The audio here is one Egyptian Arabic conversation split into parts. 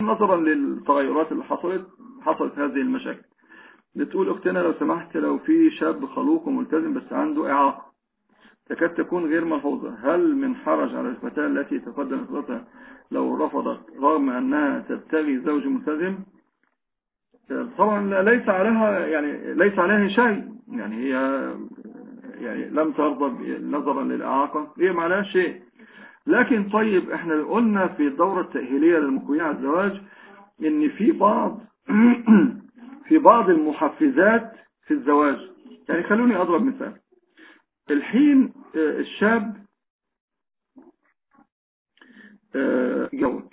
نظرا للتغيرات اللي حصلت حصلت هذه المشاكل بتقول اختنا لو سمحت لو في شاب خلوق وملتزم بس عنده اعاقة تكاد تكون غير ملحوظة هل من حرج على الفتاة التي تقدم خطبتها لو رفضت رغم أنها تبتغي زوج ملتزم طبعا ليس عليها يعني ليس عليها شيء يعني هي يعني لم ترضى نظرا للإعاقة هي ما شيء لكن طيب احنا قلنا في الدورة التأهيلية للمقويين على الزواج ان في بعض في بعض المحفزات في الزواج يعني خلوني اضرب مثال الحين آه، الشاب آه، جوز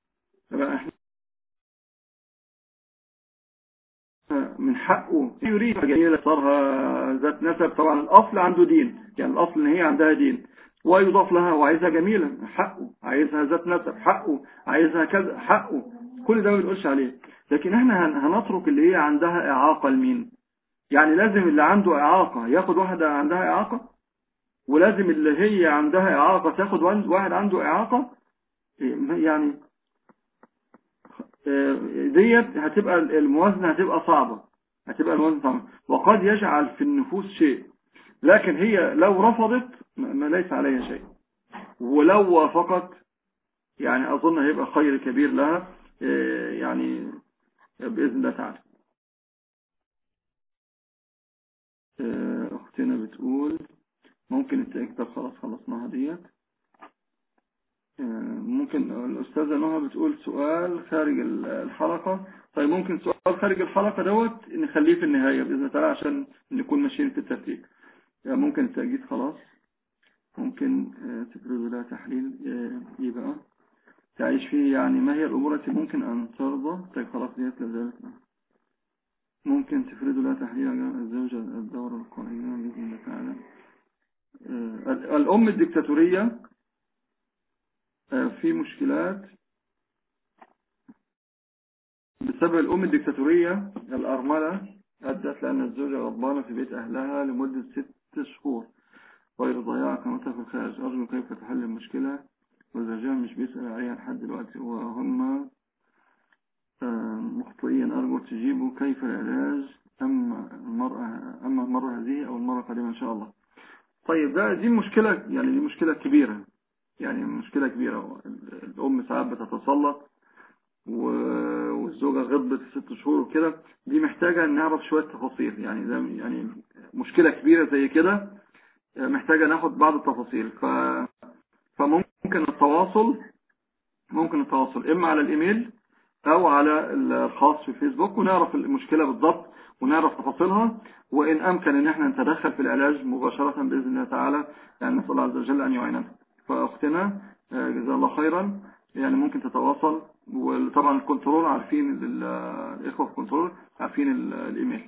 من حقه يريد جميلة صارها ذات نسب طبعا الأصل عنده دين يعني الأصل ان هي عندها دين ويضاف لها وعايزها جميلة حقه عايزها ذات نسب حقه عايزها كذا حقه كل ده ما بيقولش عليه لكن احنا هنترك اللي هي عندها إعاقة لمين يعني لازم اللي عنده إعاقة ياخد واحدة عندها إعاقة ولازم اللي هي عندها إعاقة تاخد واحد عنده إعاقة يعني ديت هتبقى الموازنة هتبقى صعبة هتبقى الموازنة صعبة وقد يجعل في النفوس شيء لكن هي لو رفضت ما ليس عليها شيء ولو وافقت يعني أظن هيبقى خير كبير لها يعني بإذن الله تعالى أختنا بتقول ممكن التأكيد خلاص خلصناها ديت ممكن الأستاذة نهى بتقول سؤال خارج الحلقة طيب ممكن سؤال خارج الحلقة دوت نخليه في النهاية بإذن الله عشان نكون ماشيين في الترتيب يعني ممكن التأجيد خلاص ممكن آه، تفرض لها تحليل آه، ايه بقى تعيش فيه يعني ما هي الأمور التي ممكن أن ترضى طيب خلاص ديت لذلك ممكن تفرض لها تحليل الزوجة الدورة القائمة بإذن الله تعالى آه، الأم الدكتاتورية في مشكلات بسبب الأم الدكتاتورية الأرملة أدت لأن الزوجة غضبانة في بيت أهلها لمدة ست شهور غير ضياع قيمتها في الخارج أرجو كيف تحل المشكلة وزوجها مش بيسأل عليها لحد دلوقتي وهم آه، مخطئين أرجو تجيبوا كيف العلاج أما المرأة أما المرة هذه أو المرة القادمة إن شاء الله طيب ده دي مشكلة يعني دي مشكلة كبيرة يعني مشكلة كبيرة الأم ساعات بتتسلط والزوجة غضبت ست شهور وكده دي محتاجة نعرف شوية تفاصيل يعني ده يعني مشكلة كبيرة زي كده محتاجة ناخد بعض التفاصيل ف فممكن التواصل ممكن التواصل اما على الايميل او على الخاص في فيسبوك ونعرف المشكلة بالضبط ونعرف تفاصيلها وان امكن ان احنا نتدخل في العلاج مباشرة باذن الله تعالى يعني نسأل الله عز وجل ان يعيننا فاختنا جزا الله خيرا يعني ممكن تتواصل وطبعا الكنترول عارفين الاخوة في الكنترول عارفين الايميل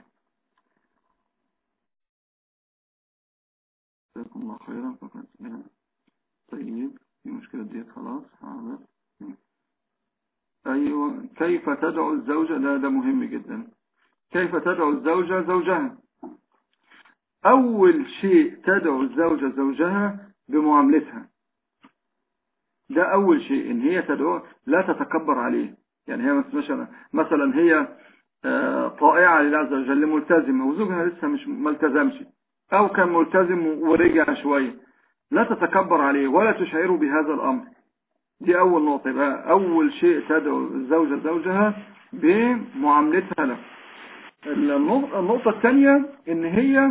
جزاكم الله خيرا فقط طيب في مشكلة ديت خلاص حاضر ايوه كيف تدعو الزوجة ده ده مهم جدا كيف تدعو الزوجة زوجها اول شيء تدعو الزوجة زوجها بمعاملتها ده أول شيء إن هي تدعو لا تتكبر عليه يعني هي مثلا مثلا هي آه، طائعة لله عز وجل ملتزمة وزوجها لسه مش ملتزمش أو كان ملتزم ورجع شوية لا تتكبر عليه ولا تشعره بهذا الأمر دي أول نقطة يبقى أول شيء تدعو الزوجة زوجها بمعاملتها له النقطة الثانية إن هي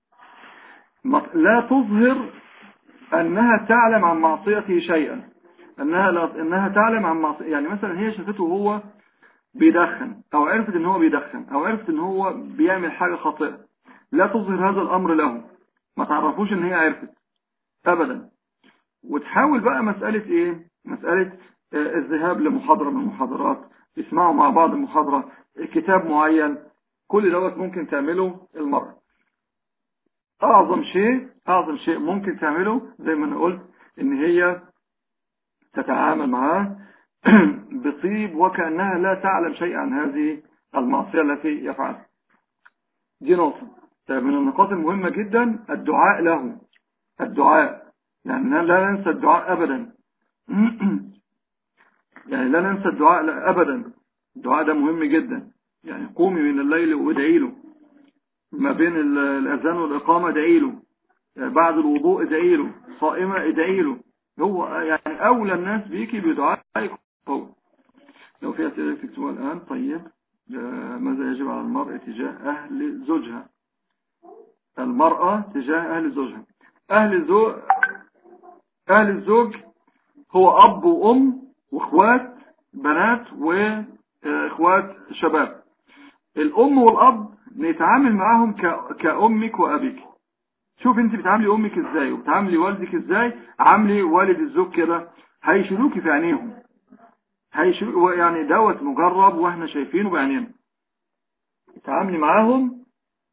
لا تظهر أنها تعلم عن معصيته شيئا انها لا انها تعلم عن معصيه يعني مثلا هي شافته وهو بيدخن او عرفت ان هو بيدخن او عرفت ان هو بيعمل حاجة خاطئة لا تظهر هذا الامر له ما تعرفوش ان هي عرفت ابدا وتحاول بقى مسألة ايه مسألة آه، الذهاب لمحاضرة من المحاضرات يسمعوا مع بعض المحاضرة كتاب معين كل دوت ممكن تعمله المرة اعظم شيء اعظم شيء ممكن تعمله زي ما انا قلت ان هي تتعامل معاه بطيب وكأنها لا تعلم شيئا عن هذه المعصية التي يفعلها دي نقطة طيب من النقاط المهمة جدا الدعاء له الدعاء يعني لا ننسى الدعاء أبدا يعني لا ننسى الدعاء لا أبدا الدعاء ده مهم جدا يعني قومي من الليل وادعي له ما بين الأذان والإقامة ادعي له بعد الوضوء ادعي له صائمة ادعي له هو يعني أولى الناس بيكي بدعائك هو لو في أسئلة تكتبها الآن طيب ماذا يجب على المرأة تجاه أهل زوجها المرأة تجاه أهل زوجها أهل الزوج أهل الزوج هو أب وأم وإخوات بنات وإخوات شباب الأم والأب نتعامل معاهم كأمك وأبيك شوف انت بتعاملي أمك ازاي وبتعاملي والدك ازاي عاملي والد الزوج كده هيشيلوكي في عينيهم هيشيلوكي يعني دوت مجرب واحنا شايفينه بعينينا تعاملي معاهم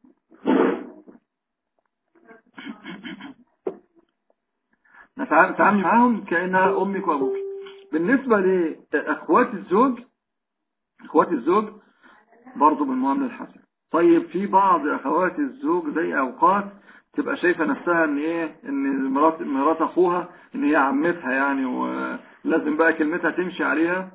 نتعامل معاهم كأنها أمك وأبوك بالنسبة لأخوات الزوج أخوات الزوج برضو بالمعاملة الحسنة طيب في بعض أخوات الزوج زي أوقات تبقى شايفة نفسها ان ايه ان مرات, مرات اخوها ان هي عمتها يعني ولازم بقى كلمتها تمشي عليها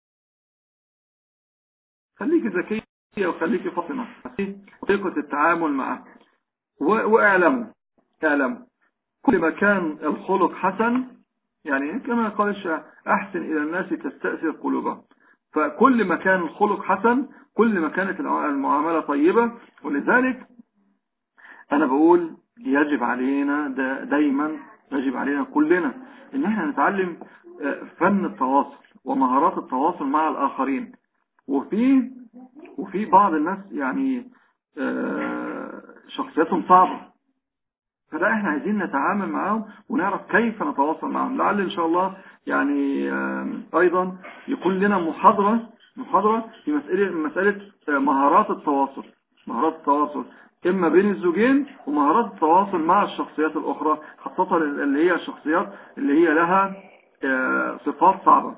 خليكي ذكية وخليكي فاطمة طريقة التعامل معها واعلموا اعلموا كل ما كان الخلق حسن يعني كما قال الشاعر أحسن إلى الناس تستأثر قلوبهم فكل ما كان الخلق حسن كل ما كانت المعاملة طيبة ولذلك أنا بقول يجب علينا دايما يجب علينا كلنا ان احنا نتعلم آه، فن التواصل ومهارات التواصل مع الآخرين وفي وفي بعض الناس يعني آه، شخصياتهم صعبة فده احنا عايزين نتعامل معاهم ونعرف كيف نتواصل معهم لعل ان شاء الله يعني ايضا يكون لنا محاضرة محاضرة في مسألة, مسألة آه، مهارات التواصل مهارات التواصل اما بين الزوجين ومهارات التواصل مع الشخصيات الاخرى خاصة اللي هي الشخصيات اللي هي لها آه، صفات صعبة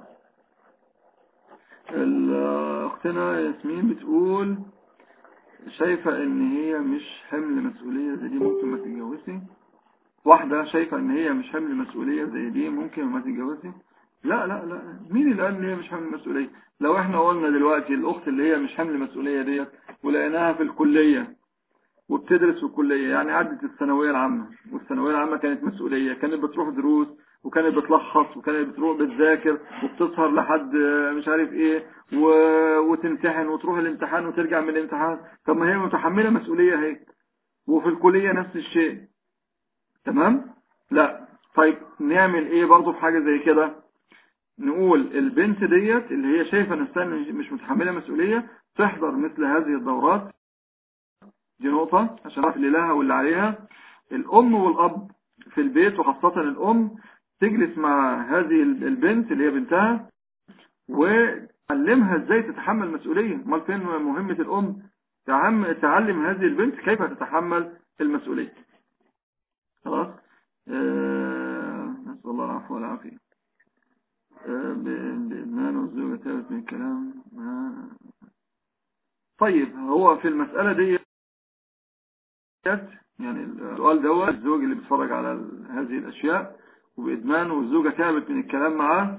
اختنا ياسمين بتقول شايفة ان هي مش حمل مسؤولية زي دي ممكن ما تتجوزي واحدة شايفة ان هي مش حمل مسؤولية زي دي ممكن ما تتجوزي لا لا لا مين اللي قال ان هي مش حمل مسؤولية لو احنا قلنا دلوقتي الاخت اللي هي مش حمل مسؤولية ديت ولقيناها في الكلية وبتدرس في الكلية يعني عدت الثانوية العامة والثانوية العامة كانت مسؤولية كانت بتروح دروس وكانت بتلخص وكانت بتروح بتذاكر وبتسهر لحد مش عارف ايه و... وتمتحن وتروح الامتحان وترجع من الامتحان طب ما هي متحملة مسؤولية هيك وفي الكلية نفس الشيء تمام لا طيب نعمل ايه برضو في حاجة زي كده نقول البنت ديت اللي هي شايفة نفسها مش متحملة مسؤولية تحضر مثل هذه الدورات دي نقطة عشان نعرف اللي لها واللي عليها الأم والأب في البيت وخاصة الأم تجلس مع هذه البنت اللي هي بنتها وتعلمها ازاي تتحمل مسؤولية امال فين مهمة الأم تعلم هذه البنت كيف تتحمل المسؤولية خلاص آه، نسأل الله العفو والعافية آه، بإدمان والزوجة ثابت من الكلام آه. طيب هو في المسألة دي يعني السؤال دوت الزوج اللي بيتفرج على هذه الأشياء وبإدمان والزوجة تعبت من الكلام معاه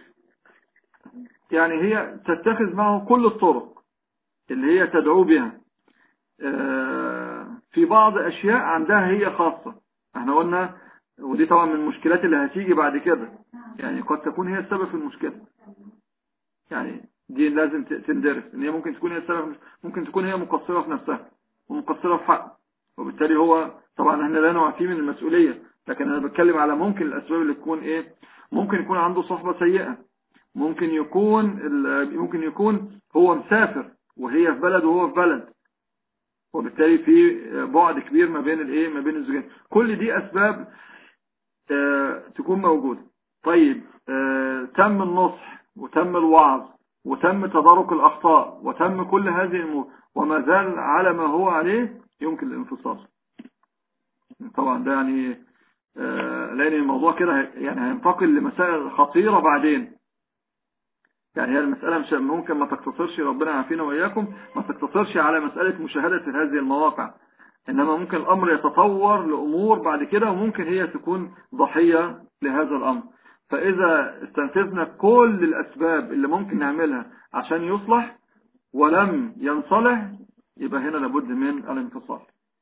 يعني هي تتخذ معه كل الطرق اللي هي تدعو بها آه، في بعض أشياء عندها هي خاصة احنا قلنا ودي طبعا من المشكلات اللي هتيجي بعد كده يعني قد تكون هي السبب في المشكلة يعني دي لازم تندرس ان هي ممكن تكون هي السبب ممكن تكون هي مقصرة في نفسها ومقصرة في حق وبالتالي هو طبعا احنا لا نعفيه من المسؤولية لكن انا بتكلم على ممكن الاسباب اللي تكون ايه ممكن يكون عنده صحبة سيئة ممكن يكون ممكن يكون هو مسافر وهي في بلد وهو في بلد وبالتالي في بعد كبير ما بين الايه ما بين الزوجين كل دي اسباب آه تكون موجودة طيب آه تم النصح وتم الوعظ وتم تدارك الاخطاء وتم كل هذه الامور وما زال على ما هو عليه يمكن الانفصال طبعا ده يعني آه، لان الموضوع كده يعني هينتقل لمسائل خطيرة بعدين يعني هي المسألة مش ممكن ما تقتصرش ربنا يعافينا وإياكم ما تقتصرش على مسألة مشاهدة هذه المواقع إنما ممكن الأمر يتطور لأمور بعد كده وممكن هي تكون ضحية لهذا الأمر فإذا استنفذنا كل الأسباب اللي ممكن نعملها عشان يصلح ولم ينصلح يبقى هنا لابد من الانفصال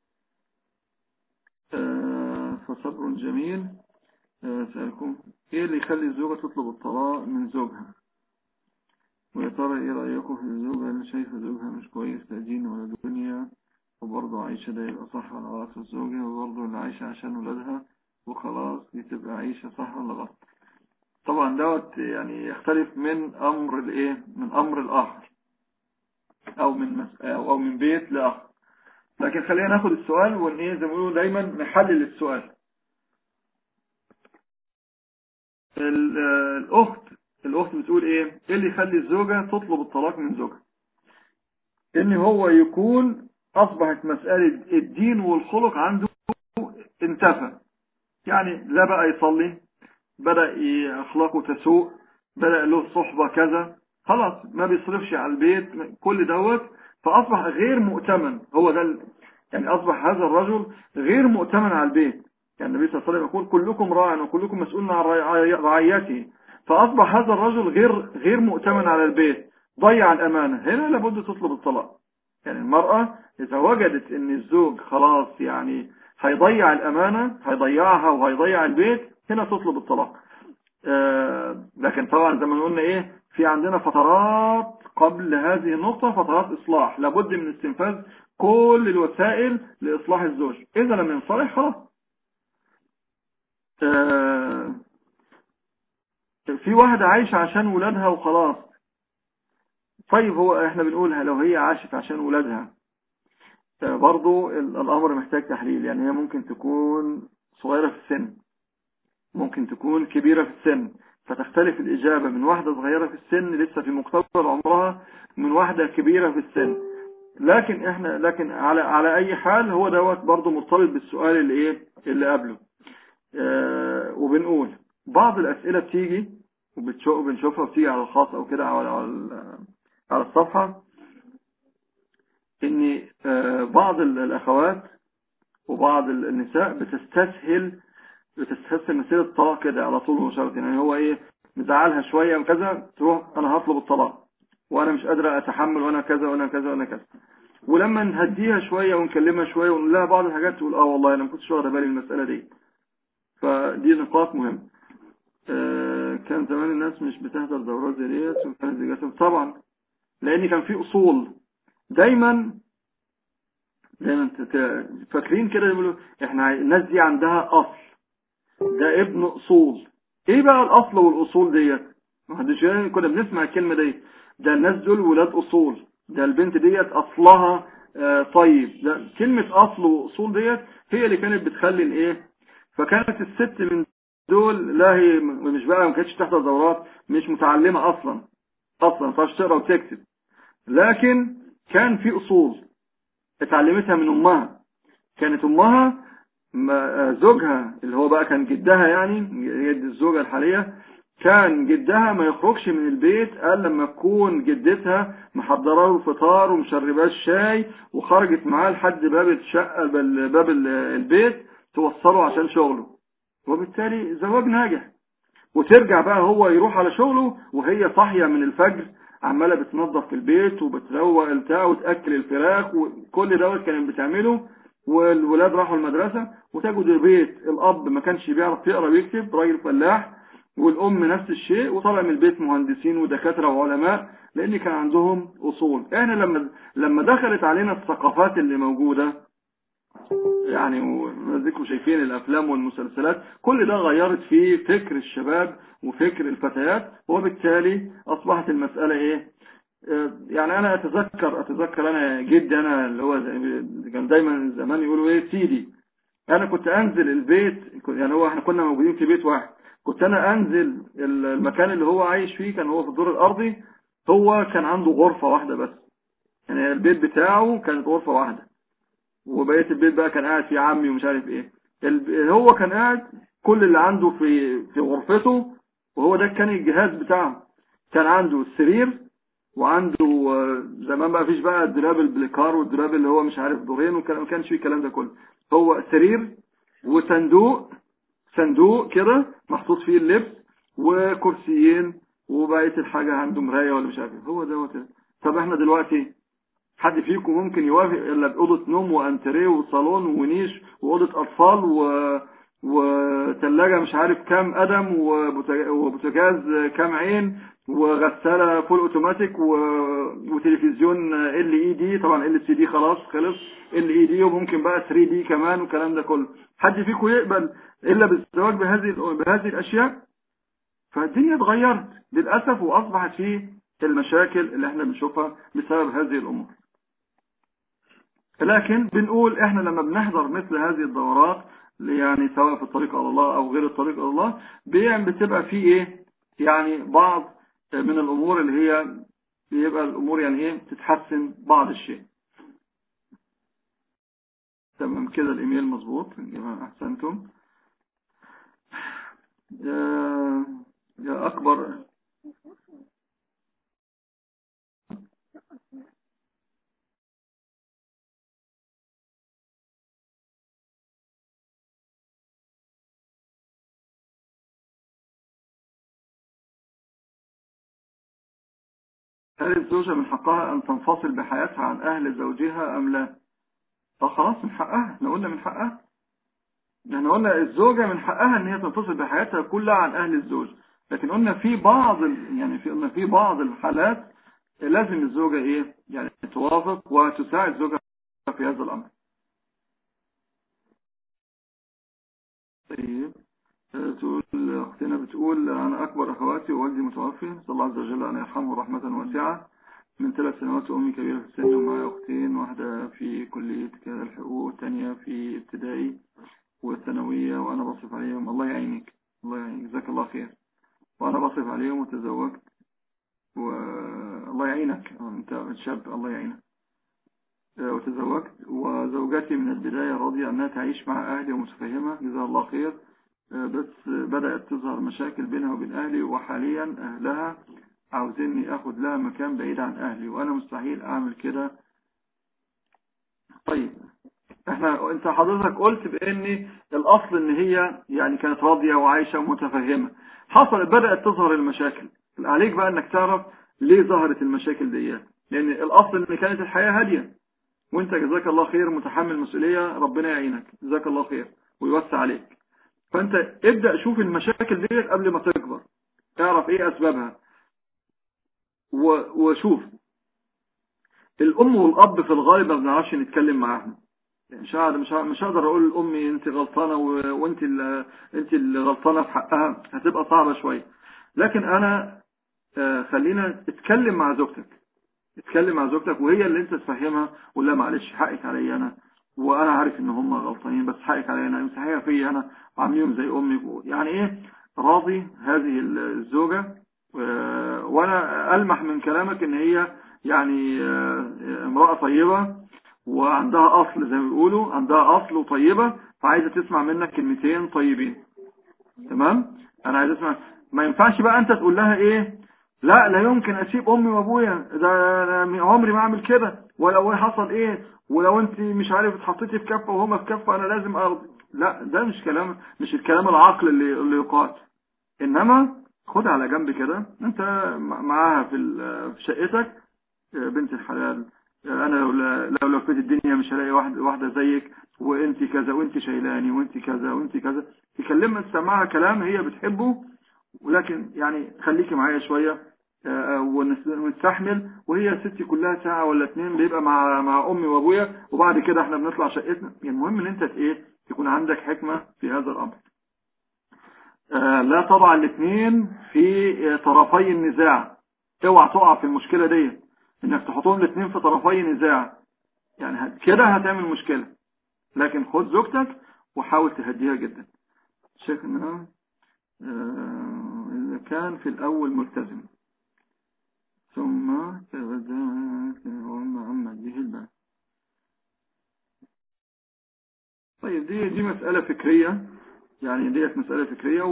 آه، فصبر جميل آه، سألكم ايه اللي يخلي الزوجة تطلب الطلاق من زوجها ويا ترى ايه رأيكم في الزوجة اللي شايفة زوجها مش كويس لا دين ولا دنيا وبرضه عايشة ده يبقى صح على غلط الزوجة وبرضه اللي عايشة عشان ولادها وخلاص دي تبقى عايشة صح ولا غلط طبعا دوت يعني يختلف من امر الايه من امر الاخر او من مس... او من بيت لاخر لكن خلينا ناخد السؤال ونيه زي ما بيقولوا دايما نحلل السؤال الاخت الاخت بتقول ايه ايه اللي يخلي الزوجة تطلب الطلاق من زوجها ان هو يكون اصبحت مسألة الدين والخلق عنده انتفى يعني لا بقى يصلي بدأ اخلاقه تسوء بدأ له صحبة كذا خلاص ما بيصرفش على البيت كل دوت فاصبح غير مؤتمن هو ده يعني اصبح هذا الرجل غير مؤتمن على البيت يعني النبي صلى الله عليه وسلم يقول كلكم راع وكلكم مسؤول عن رعيته فأصبح هذا الرجل غير غير مؤتمن على البيت ضيع الأمانة هنا لابد تطلب الطلاق يعني المرأة إذا وجدت أن الزوج خلاص يعني هيضيع الأمانة هيضيعها وهيضيع البيت هنا تطلب الطلاق آه لكن طبعا زي ما قلنا إيه في عندنا فترات قبل هذه النقطة فترات إصلاح لابد من استنفاذ كل الوسائل لإصلاح الزوج إذا لم ينصلح خلاص آه، في واحدة عايشة عشان ولادها وخلاص طيب هو احنا بنقولها لو هي عاشت عشان ولادها آه، برضو الامر محتاج تحليل يعني هي ممكن تكون صغيرة في السن ممكن تكون كبيرة في السن فتختلف الإجابة من واحدة صغيرة في السن لسه في مقتبل عمرها من واحدة كبيرة في السن لكن احنا لكن على على اي حال هو دوت برضه مرتبط بالسؤال اللي ايه اللي قبله آه، وبنقول بعض الأسئلة بتيجي وبنشوفها بتيجي على الخاص أو كده على على الصفحة ان آه، بعض الأخوات وبعض النساء بتستسهل بتستسهل مسيرة الطلاق كده على طول مباشرة يعني هو ايه مزعلها شوية وكذا تروح انا هطلب الطلاق وانا مش قادرة اتحمل وانا كذا وانا كذا وانا كذا ولما نهديها شوية ونكلمها شوية ونقول لها بعض الحاجات تقول اه والله انا ما كنتش واخده بالي المسألة دي فدي نقاط مهمة آه، كان زمان الناس مش بتحضر دورات زي ديت وكانت زي طبعا لان كان في اصول دايما دايما فاكرين كده يقولوا احنا الناس دي عندها اصل ده ابن اصول ايه بقى الاصل والاصول ديت محدش كنا بنسمع الكلمة دي ده الناس دول ولاد اصول ده البنت ديت اصلها آه، طيب ده كلمة اصل واصول ديت هي اللي كانت بتخلي الايه فكانت الست من دول لا هي مش بقى ما كانتش تحضر دورات مش متعلمة اصلا اصلا ما تعرفش تقرا وتكتب لكن كان في اصول اتعلمتها من امها كانت امها زوجها اللي هو بقى كان جدها يعني جد الزوجة الحالية كان جدها ما يخرجش من البيت قال لما تكون جدتها محضره له فطار ومشرباه الشاي وخرجت معاه لحد باب الشقه باب البيت توصله عشان شغله وبالتالي زواج ناجح وترجع بقى هو يروح على شغله وهي صاحية من الفجر عمالة بتنظف في البيت وبتروق البتاع وتأكل الفراخ وكل دوت كانت بتعمله والولاد راحوا المدرسة وتجد البيت الأب ما كانش بيعرف يقرأ ويكتب راجل فلاح والأم نفس الشيء وطلع من البيت مهندسين ودكاترة وعلماء لأن كان عندهم أصول احنا لما لما دخلت علينا الثقافات اللي موجودة يعني وذكروا شايفين الأفلام والمسلسلات كل ده غيرت في فكر الشباب وفكر الفتيات وبالتالي أصبحت المسألة إيه آه، يعني أنا أتذكر أتذكر أنا جدي أنا اللي هو كان دايما زمان يقولوا إيه سيدي أنا كنت أنزل البيت يعني هو إحنا كنا موجودين في بيت واحد كنت أنا أنزل المكان اللي هو عايش فيه كان هو في الدور الأرضي هو كان عنده غرفة واحدة بس يعني البيت بتاعه كانت غرفة واحدة وبقية البيت بقى كان قاعد فيه عمي ومش عارف ايه هو كان قاعد كل اللي عنده في في غرفته وهو ده كان الجهاز بتاعه كان عنده السرير وعنده زمان بقى فيش بقى الدولاب البليكار والدولاب اللي هو مش عارف دورين وكان ما كانش فيه الكلام ده كله هو سرير وصندوق صندوق كده محطوط فيه اللبس وكرسيين وبقية الحاجة عنده مراية ولا مش عارف هو دوت طب احنا دلوقتي حد فيكم ممكن يوافق الا بأوضة نوم وانتريه وصالون ونيش وأوضة أطفال و وثلاجة مش عارف كام قدم وبوتاجاز كام عين وغسالة فول اوتوماتيك و... وتلفزيون ال اي دي طبعا ال سي دي خلاص خلص ال اي دي وممكن بقى 3 دي كمان والكلام ده كله حد فيكم يقبل الا بالزواج بهذه بهذه الاشياء فالدنيا اتغيرت للاسف واصبحت في المشاكل اللي احنا بنشوفها بسبب هذه الامور لكن بنقول احنا لما بنحضر مثل هذه الدورات يعني سواء في الطريق على الله او غير الطريق على الله بتبقى في ايه يعني بعض من الامور اللي هي بيبقى الامور يعني ايه تتحسن بعض الشيء تمام كده الايميل مظبوط يا جماعه احسنتم يا اكبر هل الزوجة من حقها أن تنفصل بحياتها عن أهل زوجها أم لا خلاص من حقها احنا قلنا من حقها احنا قلنا الزوجة من حقها أن هي تنفصل بحياتها كلها عن أهل الزوج لكن قلنا في بعض يعني في قلنا في بعض الحالات لازم الزوجة إيه يعني توافق وتساعد زوجها في هذا الأمر طيب تقول أختنا بتقول أنا أكبر أخواتي ووالدي متوفي نسأل الله عز وجل أن يرحمه رحمة واسعة من ثلاث سنوات أمي كبيرة في السن ومعي أختين واحدة في كلية الحقوق والثانية في ابتدائي والثانوية وأنا بصرف عليهم الله يعينك الله يعينك جزاك الله خير وأنا بصرف عليهم وتزوجت والله يعينك أنت شاب الله يعينك وتزوجت وزوجتي من البداية راضية أنها تعيش مع أهلي ومتفهمة جزاها الله خير بس بدأت تظهر مشاكل بينها وبين أهلي وحاليا أهلها عاوزيني أخد لها مكان بعيد عن أهلي وأنا مستحيل أعمل كده طيب احنا انت حضرتك قلت بان الاصل ان هي يعني كانت راضية وعايشة ومتفهمة حصل بدأت تظهر المشاكل عليك بقى انك تعرف ليه ظهرت المشاكل دي لان الاصل ان كانت الحياة هادية وانت جزاك الله خير متحمل مسؤولية ربنا يعينك جزاك الله خير ويوسع عليك فانت ابدأ شوف المشاكل دي قبل ما تكبر تعرف ايه اسبابها وشوف الام والاب في الغالب ما بنعرفش نتكلم معاهم مش هقدر مش مش هقدر اقول لامي انت غلطانه وانت اللي انت اللي غلطانه في حقها هتبقى صعبه شويه لكن انا خلينا اتكلم مع زوجتك اتكلم مع زوجتك وهي اللي انت تفهمها ولا معلش حقك عليا انا وانا عارف ان هم غلطانين بس حقك عليا انا امسحيها فيا انا وعامليهم زي امي يعني ايه راضي هذه الزوجه وانا المح من كلامك ان هي يعني امرأة طيبة وعندها اصل زي ما بيقولوا عندها اصل وطيبة فعايزة تسمع منك كلمتين طيبين تمام انا عايز اسمع ما ينفعش بقى انت تقول لها ايه لا لا يمكن اسيب امي وابويا ده عمري ما اعمل كده ولو حصل ايه ولو انت مش عارف اتحطيتي في كفه وهما في كفه انا لازم ارضي لا ده مش كلام مش الكلام العقل اللي اللي يقال انما خدها على جنب كده انت معاها في في شقتك بنت الحلال انا لو لو لفيت الدنيا مش هلاقي واحده واحده زيك وانت كذا وانت شايلاني وانت كذا وانت كذا تكلمها تسمعها كلام هي بتحبه ولكن يعني خليكي معايا شويه ونستحمل وهي ستي كلها ساعة ولا اتنين بيبقى مع مع امي وابويا وبعد كده احنا بنطلع شقتنا يعني المهم ان انت ايه تكون عندك حكمة في هذا الامر آه لا طبعا الاثنين في طرفي النزاع اوعى تقع في المشكلة دي انك تحطهم الاثنين في طرفي نزاع يعني كده هتعمل مشكلة لكن خد زوجتك وحاول تهديها جدا شيخنا آه اذا كان في الاول ملتزم ثم تبدأ محمد به الباب طيب دي دي مسألة فكرية يعني ديت مسألة فكرية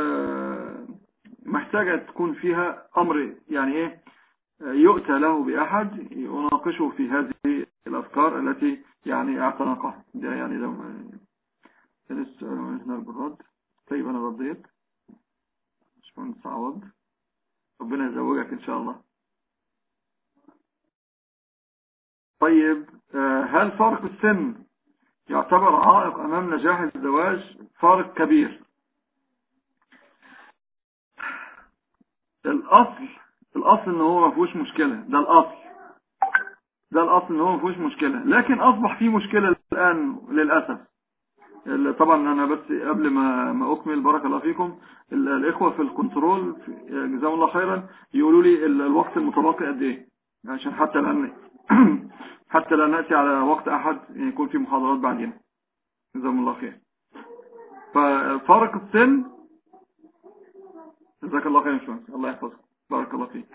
ومحتاجة تكون فيها أمر يعني إيه يؤتى له بأحد يناقشه في هذه الأفكار التي يعني اعتنقها ده يعني لو السؤال هنا بالرد طيب أنا رديت مش باشمهندس عوض ربنا يزوجك ان شاء الله طيب آه، هل فرق السن يعتبر عائق امام نجاح الزواج فارق كبير الاصل الاصل ان هو ما فيهوش مشكلة ده الاصل ده الاصل ان هو ما فيهوش مشكلة لكن اصبح فيه مشكلة الان للأسف طبعا انا بس قبل ما ما اكمل بارك الله فيكم الاخوة في الكنترول جزاهم الله خيرا يقولوا لي الوقت المتبقي قد ايه عشان حتى لا حتى لا نأتي على وقت احد يكون في محاضرات بعدين جزاهم الله خير ففارق السن جزاك الله خير شوية الله يحفظك بارك الله فيك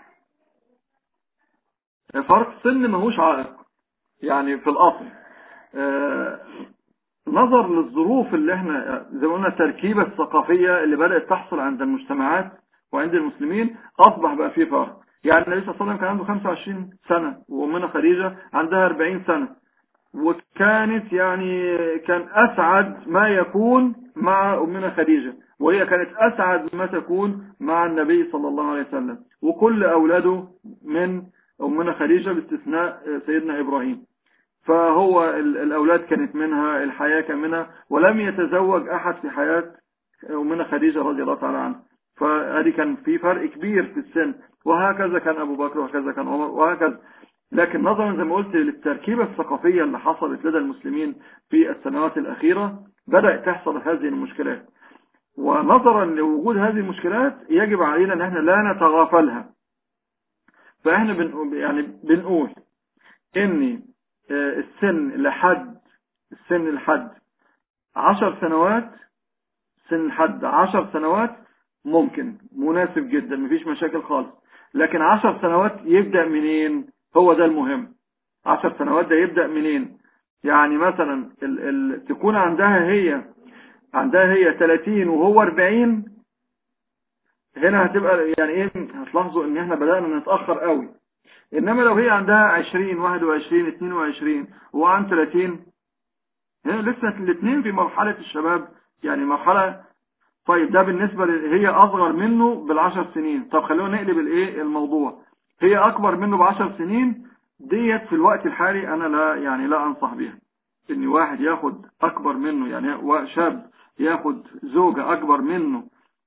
فرق السن ماهوش عائق يعني في الاصل آه، نظر للظروف اللي احنا زي ما قلنا التركيبة الثقافية اللي بدأت تحصل عند المجتمعات وعند المسلمين أصبح بقى فيه فرق يعني النبي صلى الله عليه وسلم كان عنده 25 سنة وأمنا خديجة عندها 40 سنة وكانت يعني كان أسعد ما يكون مع أمنا خديجة وهي كانت أسعد ما تكون مع النبي صلى الله عليه وسلم وكل أولاده من أمنا خديجة باستثناء سيدنا إبراهيم فهو الأولاد كانت منها الحياة كان منها ولم يتزوج أحد في حياة أمنا خديجة رضي الله تعالى عنها فهذه كان في فرق كبير في السن وهكذا كان أبو بكر وهكذا كان عمر وهكذا لكن نظرا زي ما قلت للتركيبة الثقافية اللي حصلت لدى المسلمين في السنوات الأخيرة بدأت تحصل هذه المشكلات ونظرا لوجود هذه المشكلات يجب علينا ان احنا لا نتغافلها فاحنا بنقول يعني بنقول ان آه، السن لحد السن لحد عشر سنوات سن لحد عشر سنوات ممكن مناسب جدا مفيش مشاكل خالص لكن عشر سنوات يبدأ منين هو ده المهم عشر سنوات ده يبدأ منين يعني مثلا ال ال تكون عندها هي عندها هي 30 وهو 40 هنا هتبقى يعني ايه هتلاحظوا ان احنا بدأنا نتأخر قوي انما لو هي عندها 20 21 22 وهو عن 30 هي لسه الاثنين في مرحلة الشباب يعني مرحلة طيب ده بالنسبة هي اصغر منه بالعشر سنين طب خلونا نقلب الايه الموضوع هي اكبر منه بعشر سنين ديت في الوقت الحالي انا لا يعني لا انصح بها ان واحد ياخد اكبر منه يعني شاب ياخد زوجة اكبر منه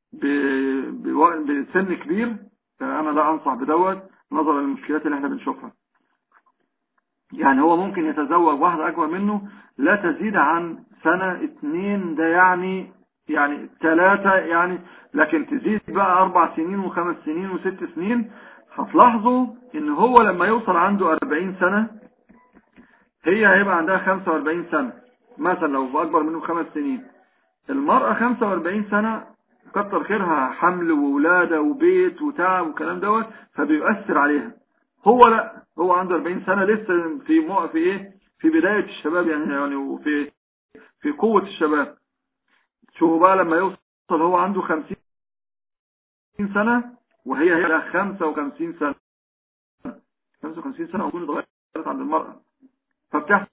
بسن كبير انا لا انصح بدوت نظرا للمشكلات اللي احنا بنشوفها يعني هو ممكن يتزوج واحدة اكبر منه لا تزيد عن سنة اتنين ده يعني يعني ثلاثة يعني لكن تزيد بقى اربع سنين وخمس سنين وست سنين هتلاحظوا ان هو لما يوصل عنده 40 سنة هي هيبقى عندها 45 سنة مثلا لو اكبر منه خمس سنين المرأة 45 سنة كتر خيرها حمل وولادة وبيت وتعب وكلام دوت فبيؤثر عليها هو لا هو عنده 40 سنة لسه في مو في ايه في بداية الشباب يعني يعني وفي في قوة الشباب شوفوا بقى لما يوصل هو عنده 50 سنة وهي هي 55 سنة 55 سنة وكل اتغيرت عند المرأة فبتحصل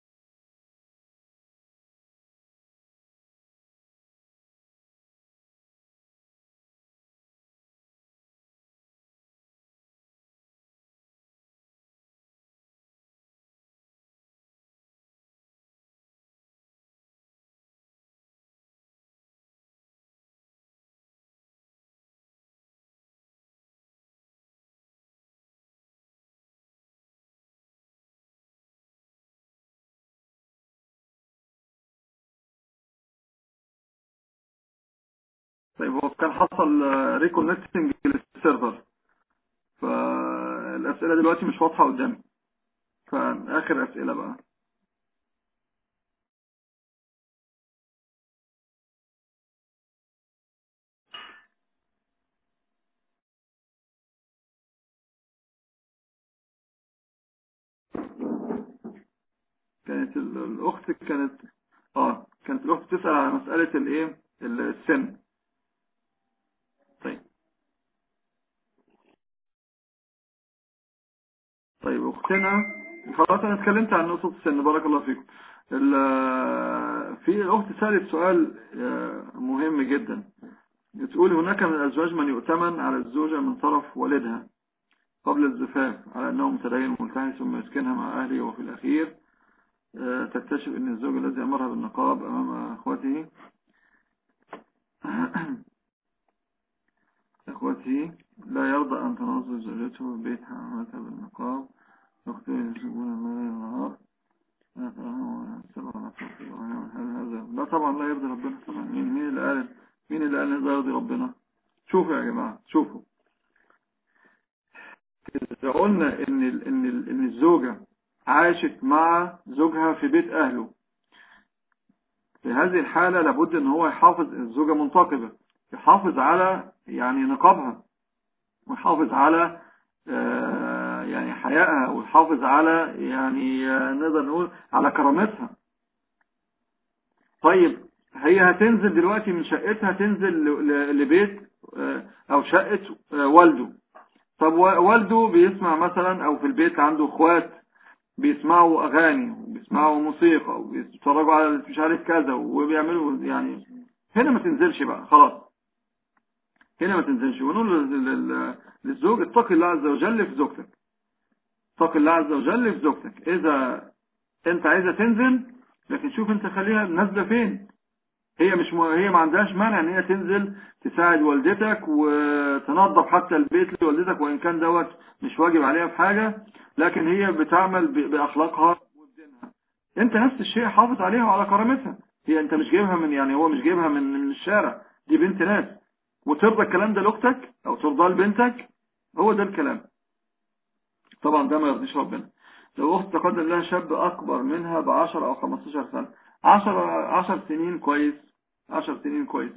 طيب هو كان حصل ريكونكتنج للسيرفر فالأسئلة دلوقتي مش واضحة قدامي فآخر أسئلة بقى كانت الأخت كانت اه كانت الأخت تسأل على مسألة الايه السن طيب طيب اختنا خلاص انا اتكلمت عن نقطة السن بارك الله فيكم في الاخت سألت سؤال آه، مهم جدا بتقول هناك من الأزواج من يؤتمن على الزوجة من طرف والدها قبل الزفاف على أنه متدين ملتحي ثم يسكنها مع أهله وفي الأخير آه، تكتشف أن الزوج الذي أمرها بالنقاب أمام أخوته أخوته لا يرضى أن تنظر زوجته في بيتها عملتها بالنقاب أخته يسجون الليل والنهار لا طبعا لا يرضي ربنا طبعا مين مين اللي قال مين اللي قال لا يرضي ربنا شوفوا يا جماعة شوفوا إذا قلنا إن إن إن الزوجة عاشت مع زوجها في بيت أهله في هذه الحالة لابد إن هو يحافظ الزوجة منتقبة يحافظ على يعني نقابها ويحافظ على آه، يعني حيائها ويحافظ على يعني آه، نقدر نقول على كرامتها طيب هي هتنزل دلوقتي من شقتها تنزل لبيت آه، او شقة والده طب والده بيسمع مثلا او في البيت عنده اخوات بيسمعوا اغاني وبيسمعوا موسيقى وبيتفرجوا على مش عارف كذا وبيعملوا يعني هنا ما تنزلش بقى خلاص هنا ما تنزلش ونقول للزوج اتقي الله عز وجل في زوجتك اتقي الله عز وجل في زوجتك اذا انت عايزه تنزل لكن شوف انت خليها نازله فين هي مش م... هي ما عندهاش مانع ان هي تنزل تساعد والدتك وتنظف حتى البيت لوالدتك وان كان دوت مش واجب عليها في حاجة لكن هي بتعمل ب... باخلاقها وبدينها انت نفس الشيء حافظ عليها وعلى كرامتها هي انت مش جايبها من يعني هو مش جايبها من من الشارع دي بنت ناس وترضى الكلام ده لاختك او ترضى لبنتك هو ده الكلام طبعا ده ما يرضيش ربنا لو اخت تقدم لها شاب اكبر منها ب 10 او 15 سنة 10 10 سنين كويس عشر سنين كويس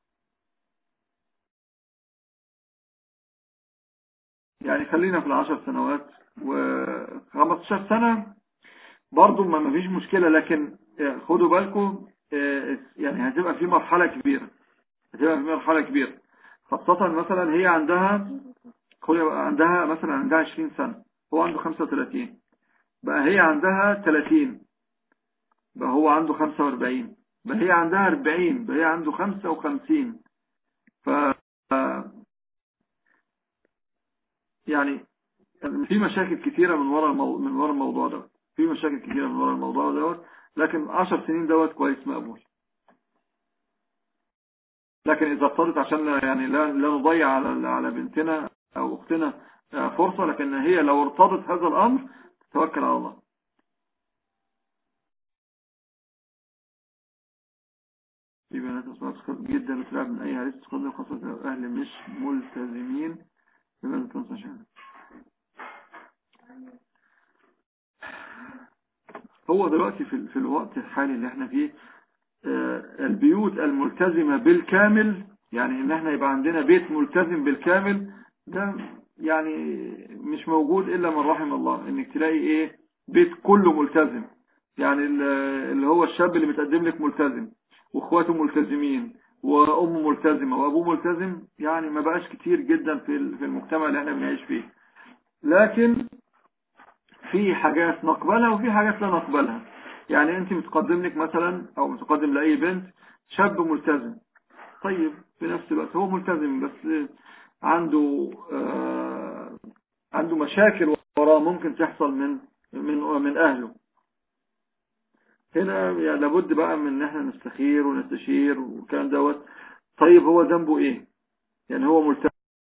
يعني خلينا في العشر سنوات و15 سنة برضو ما فيش مشكلة لكن خدوا بالكم يعني هتبقى في مرحلة كبيرة هتبقى في مرحلة كبيرة خاصة مثلا هي عندها عندها مثلا عندها 20 سنة هو عنده 35 بقى هي عندها 30 بقى هو عنده 45 بل هي عندها 40 بل هي عنده 55 ف يعني في مشاكل كثيرة من وراء المو... من وراء الموضوع ده في مشاكل كثيرة من وراء الموضوع دوت لكن 10 سنين دوت كويس مقبول لكن إذا اضطرت عشان لا يعني لا, لا نضيع على على بنتنا أو أختنا فرصة لكن هي لو ارتضت هذا الأمر توكل على الله في بنات أصبحت تخاف جدا وتلعب من أي عريس تقدم خاصة أهل مش ملتزمين بماذا تنصح هو دلوقتي في, في الوقت الحالي اللي احنا فيه آه، البيوت الملتزمة بالكامل يعني ان احنا يبقى عندنا بيت ملتزم بالكامل ده يعني مش موجود الا من رحم الله انك تلاقي ايه بيت كله ملتزم يعني اللي هو الشاب اللي متقدم لك ملتزم واخواته ملتزمين وامه ملتزمة وابوه ملتزم يعني ما بقاش كتير جدا في في المجتمع اللي احنا بنعيش فيه لكن في حاجات نقبلها وفي حاجات لا نقبلها يعني انت متقدم لك مثلا او متقدم لاي بنت شاب ملتزم طيب في نفس الوقت هو ملتزم بس عنده آه عنده مشاكل وراه ممكن تحصل من من من اهله هنا يعني لابد بقى من ان احنا نستخير ونستشير والكلام دوت طيب هو ذنبه ايه يعني هو ملتزم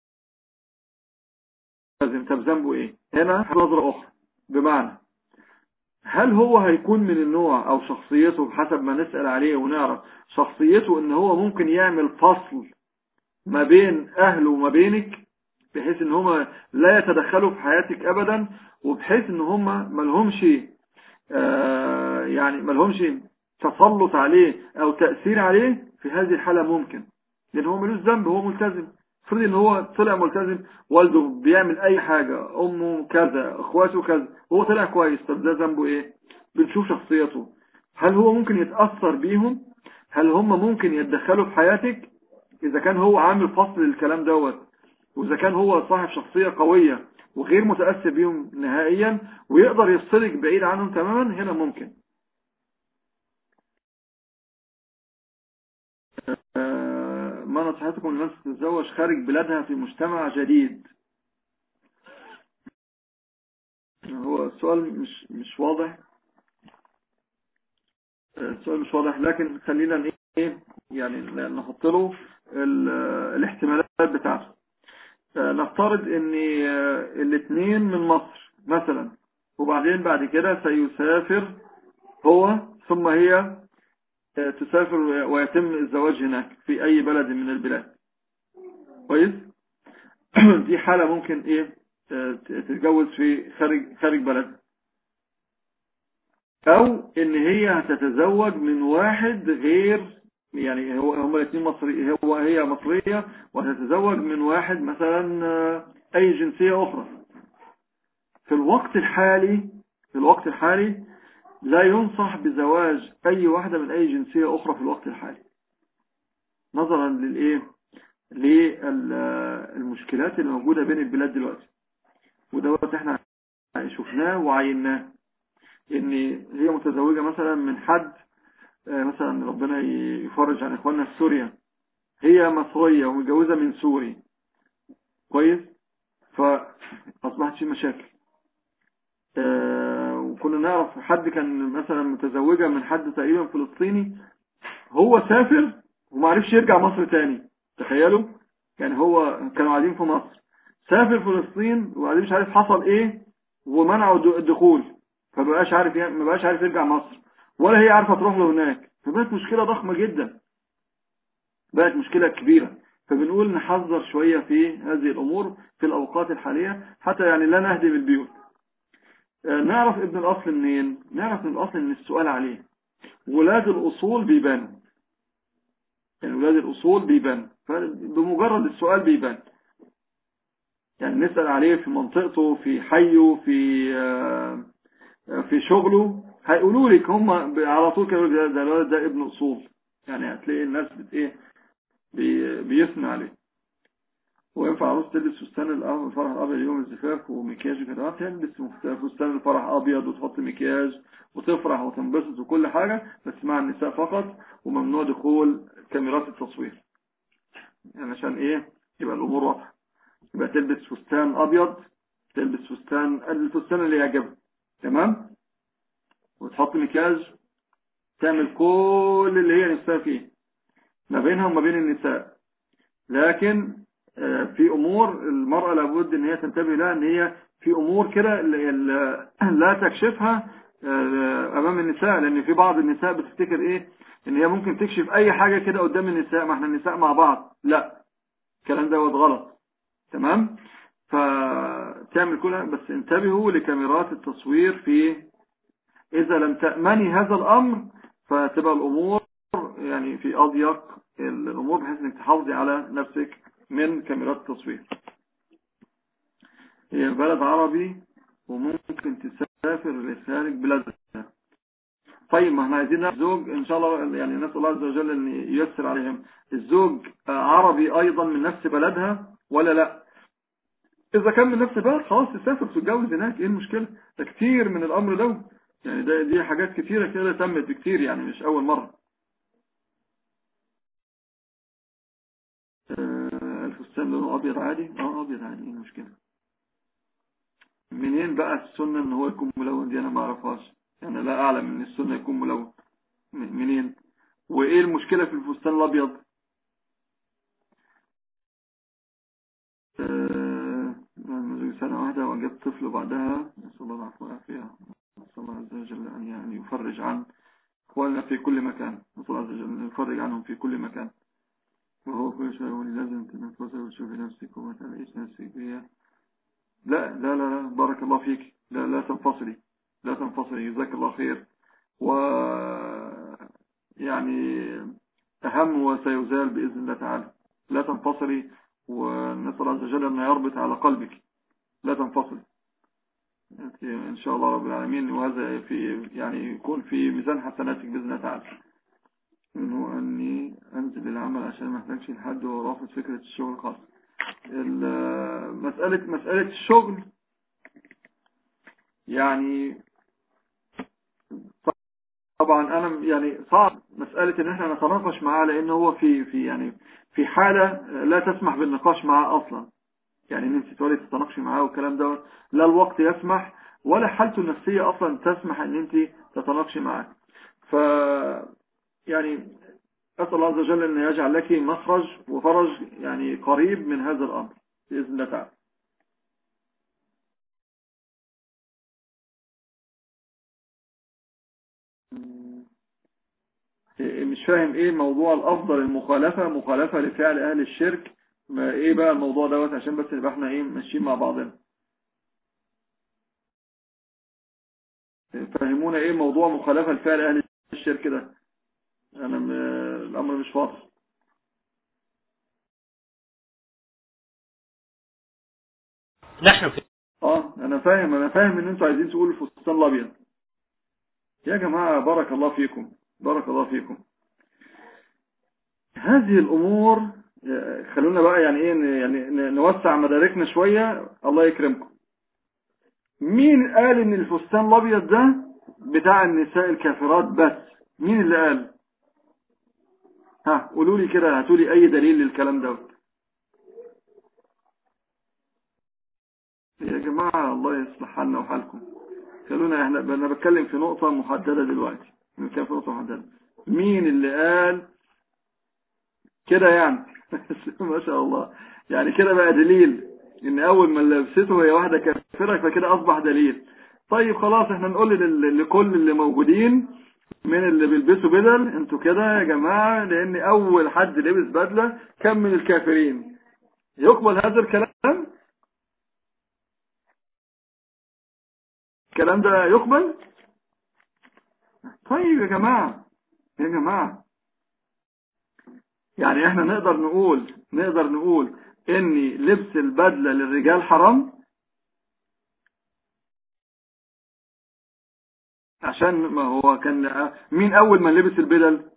طب ذنبه ايه هنا نظرة اخرى بمعنى هل هو هيكون من النوع او شخصيته بحسب ما نسأل عليه ونعرف شخصيته ان هو ممكن يعمل فصل ما بين اهله وما بينك بحيث ان هما لا يتدخلوا في حياتك ابدا وبحيث ان هما ملهمش آه، يعني ما لهمش تسلط عليه او تأثير عليه في هذه الحالة ممكن لان هو ملوش ذنب هو ملتزم فرض ان هو طلع ملتزم والده بيعمل اي حاجة امه كذا اخواته كذا هو طلع كويس طب ده ذنبه ايه بنشوف شخصيته هل هو ممكن يتأثر بيهم هل هم ممكن يتدخلوا في حياتك اذا كان هو عامل فصل للكلام دوت واذا كان هو صاحب شخصية قوية وغير متأثر بيهم نهائيا ويقدر يفصلك بعيد عنهم تماما هنا ممكن آه، ما نصيحتكم لمن تتزوج خارج بلادها في مجتمع جديد هو السؤال مش مش واضح السؤال مش واضح لكن خلينا ايه يعني نحط له الاحتمالات بتاعته نفترض ان الاثنين من مصر مثلا وبعدين بعد كده سيسافر هو ثم هي تسافر ويتم الزواج هناك في اي بلد من البلاد كويس دي حالة ممكن ايه تتجوز في خارج خارج بلد او ان هي هتتزوج من واحد غير يعني هو هم الاثنين مصري هو هي مصرية وهتتزوج من واحد مثلا اي جنسية اخرى في الوقت الحالي في الوقت الحالي لا ينصح بزواج اي واحدة من اي جنسية اخرى في الوقت الحالي نظرا للايه للمشكلات اللي موجودة بين البلاد دلوقتي ودوت احنا شفناه وعيناه ان هي متزوجة مثلا من حد مثلا ربنا يفرج عن اخواننا في سوريا هي مصرية ومتجوزة من سوري كويس فاصبحت في مشاكل وكنا نعرف حد كان مثلا متزوجة من حد تقريبا فلسطيني هو سافر وما عرفش يرجع مصر تاني تخيلوا يعني هو كانوا قاعدين في مصر سافر فلسطين وبعدين مش عارف حصل ايه ومنعوا الدخول فمبقاش عارف يعني ما بقاش عارف يرجع مصر ولا هي عارفه تروح له هناك فبقت مشكله ضخمه جدا بقت مشكله كبيره فبنقول نحذر شويه في هذه الامور في الاوقات الحاليه حتى يعني لا نهدم البيوت نعرف ابن الاصل منين نعرف من الاصل ان السؤال عليه ولاد الاصول بيبانوا يعني ولاد الاصول بيبان بمجرد السؤال بيبان يعني نسأل عليه في منطقته في حيه في في شغله هيقولوا لك هم على طول كانوا ده, ده, ده ابن اصول يعني هتلاقي الناس بت ايه بي بيثنى عليه وينفع عروس تلبس فستان الفرح الابيض يوم الزفاف ومكياج وكده تلبس فستان الفرح ابيض وتحط مكياج وتفرح وتنبسط وكل حاجة بس مع النساء فقط وممنوع دخول كاميرات التصوير يعني عشان ايه يبقى الامور واضحه يبقى تلبس فستان ابيض تلبس فستان الفستان اللي يعجبك تمام وتحط مكياج تعمل كل اللي هي نفسها فيه ما بينها وما بين النساء لكن في امور المرأة لابد ان هي تنتبه لها ان هي في امور كده لا تكشفها امام النساء لان في بعض النساء بتفتكر ايه ان هي ممكن تكشف اي حاجة كده قدام النساء ما احنا النساء مع بعض لا الكلام دوت غلط تمام فتعمل كلها بس انتبهوا لكاميرات التصوير في اذا لم تأمني هذا الامر فتبقى الامور يعني في اضيق الامور بحيث انك تحافظي على نفسك من كاميرات التصوير هي بلد عربي وممكن تسافر لخارج بلادها طيب ما احنا عايزين زوج ان شاء الله يعني نسال الله عز وجل ان ييسر عليهم الزوج عربي ايضا من نفس بلدها ولا لا اذا كان من نفس البلد خلاص تسافر تتجوز هناك ايه المشكله ده كتير من الامر ده يعني ده دي حاجات كتيره كده تمت كتير يعني مش اول مره الفستان لونه ابيض عادي اه ابيض عادي ايه المشكله منين بقى السنه ان هو يكون ملون دي انا ما اعرفهاش يعني لا اعلم ان السنه يكون ملون منين وايه المشكله في الفستان الابيض سنة واحدة وجدت طفل بعدها نسأل الله العفو والعافية نسأل الله عز وجل أن يعني يفرج عن إخواننا في كل مكان نسأل الله عز وجل أن يفرج عنهم في كل مكان وهو كل شيء يقول لازم تنفسه وتشوفي نفسك وما تعيش نفسك بها لا لا لا لا بارك الله فيك لا لا تنفصلي لا تنفصلي جزاك الله خير و يعني أهم وسيزال بإذن الله تعالى لا تنفصلي ونسأل الله عز وجل أن يربط على قلبك لا تنفصل إن شاء الله رب العالمين وهذا في يعني يكون في ميزان حسناتك بإذن الله تعالى إنه أني أنزل العمل عشان ما أحتاجش لحد ورافض فكرة الشغل خاص مسألة مسألة الشغل يعني طبعا انا يعني صعب مسألة ان احنا نتناقش معاه لان هو في في يعني في حالة لا تسمح بالنقاش معاه اصلا يعني ان انت تولي تتناقشي معاه والكلام ده لا الوقت يسمح ولا حالته النفسية اصلا تسمح ان انت تتناقشي معاه ف يعني أسأل الله عز وجل أن يجعل لك مخرج وفرج يعني قريب من هذا الأمر بإذن الله تعالى مش فاهم ايه موضوع الافضل المخالفة مخالفة لفعل اهل الشرك ايه بقى الموضوع دوت عشان بس نبقى احنا ايه ماشيين مع بعضنا فهمونا ايه موضوع مخالفة لفعل اهل الشرك ده انا م... الامر مش واضح نحن في اه انا فاهم انا فاهم ان انتوا عايزين تقولوا الفستان الابيض يا جماعة بارك الله فيكم بارك الله فيكم هذه الامور خلونا بقى يعني ايه يعني نوسع مداركنا شوية الله يكرمكم مين قال ان الفستان الابيض ده بتاع النساء الكافرات بس مين اللي قال ها قولوا لي كده هاتوا لي اي دليل للكلام ده يا جماعة الله يصلح حالنا وحالكم خلونا احنا انا بتكلم في نقطة محددة دلوقتي بنتكلم في نقطة محددة مين اللي قال كده يعني ما شاء الله يعني كده بقى دليل ان اول ما لبسته هي واحدة كافرة فكده اصبح دليل طيب خلاص احنا نقول لكل اللي موجودين من اللي بيلبسوا بدل انتوا كده يا جماعة لان اول حد لبس بدلة كان من الكافرين يقبل هذا الكلام الكلام ده يقبل طيب يا جماعة يا جماعة يعني احنا نقدر نقول نقدر نقول ان لبس البدلة للرجال حرام عشان ما هو كان مين اول من لبس البدل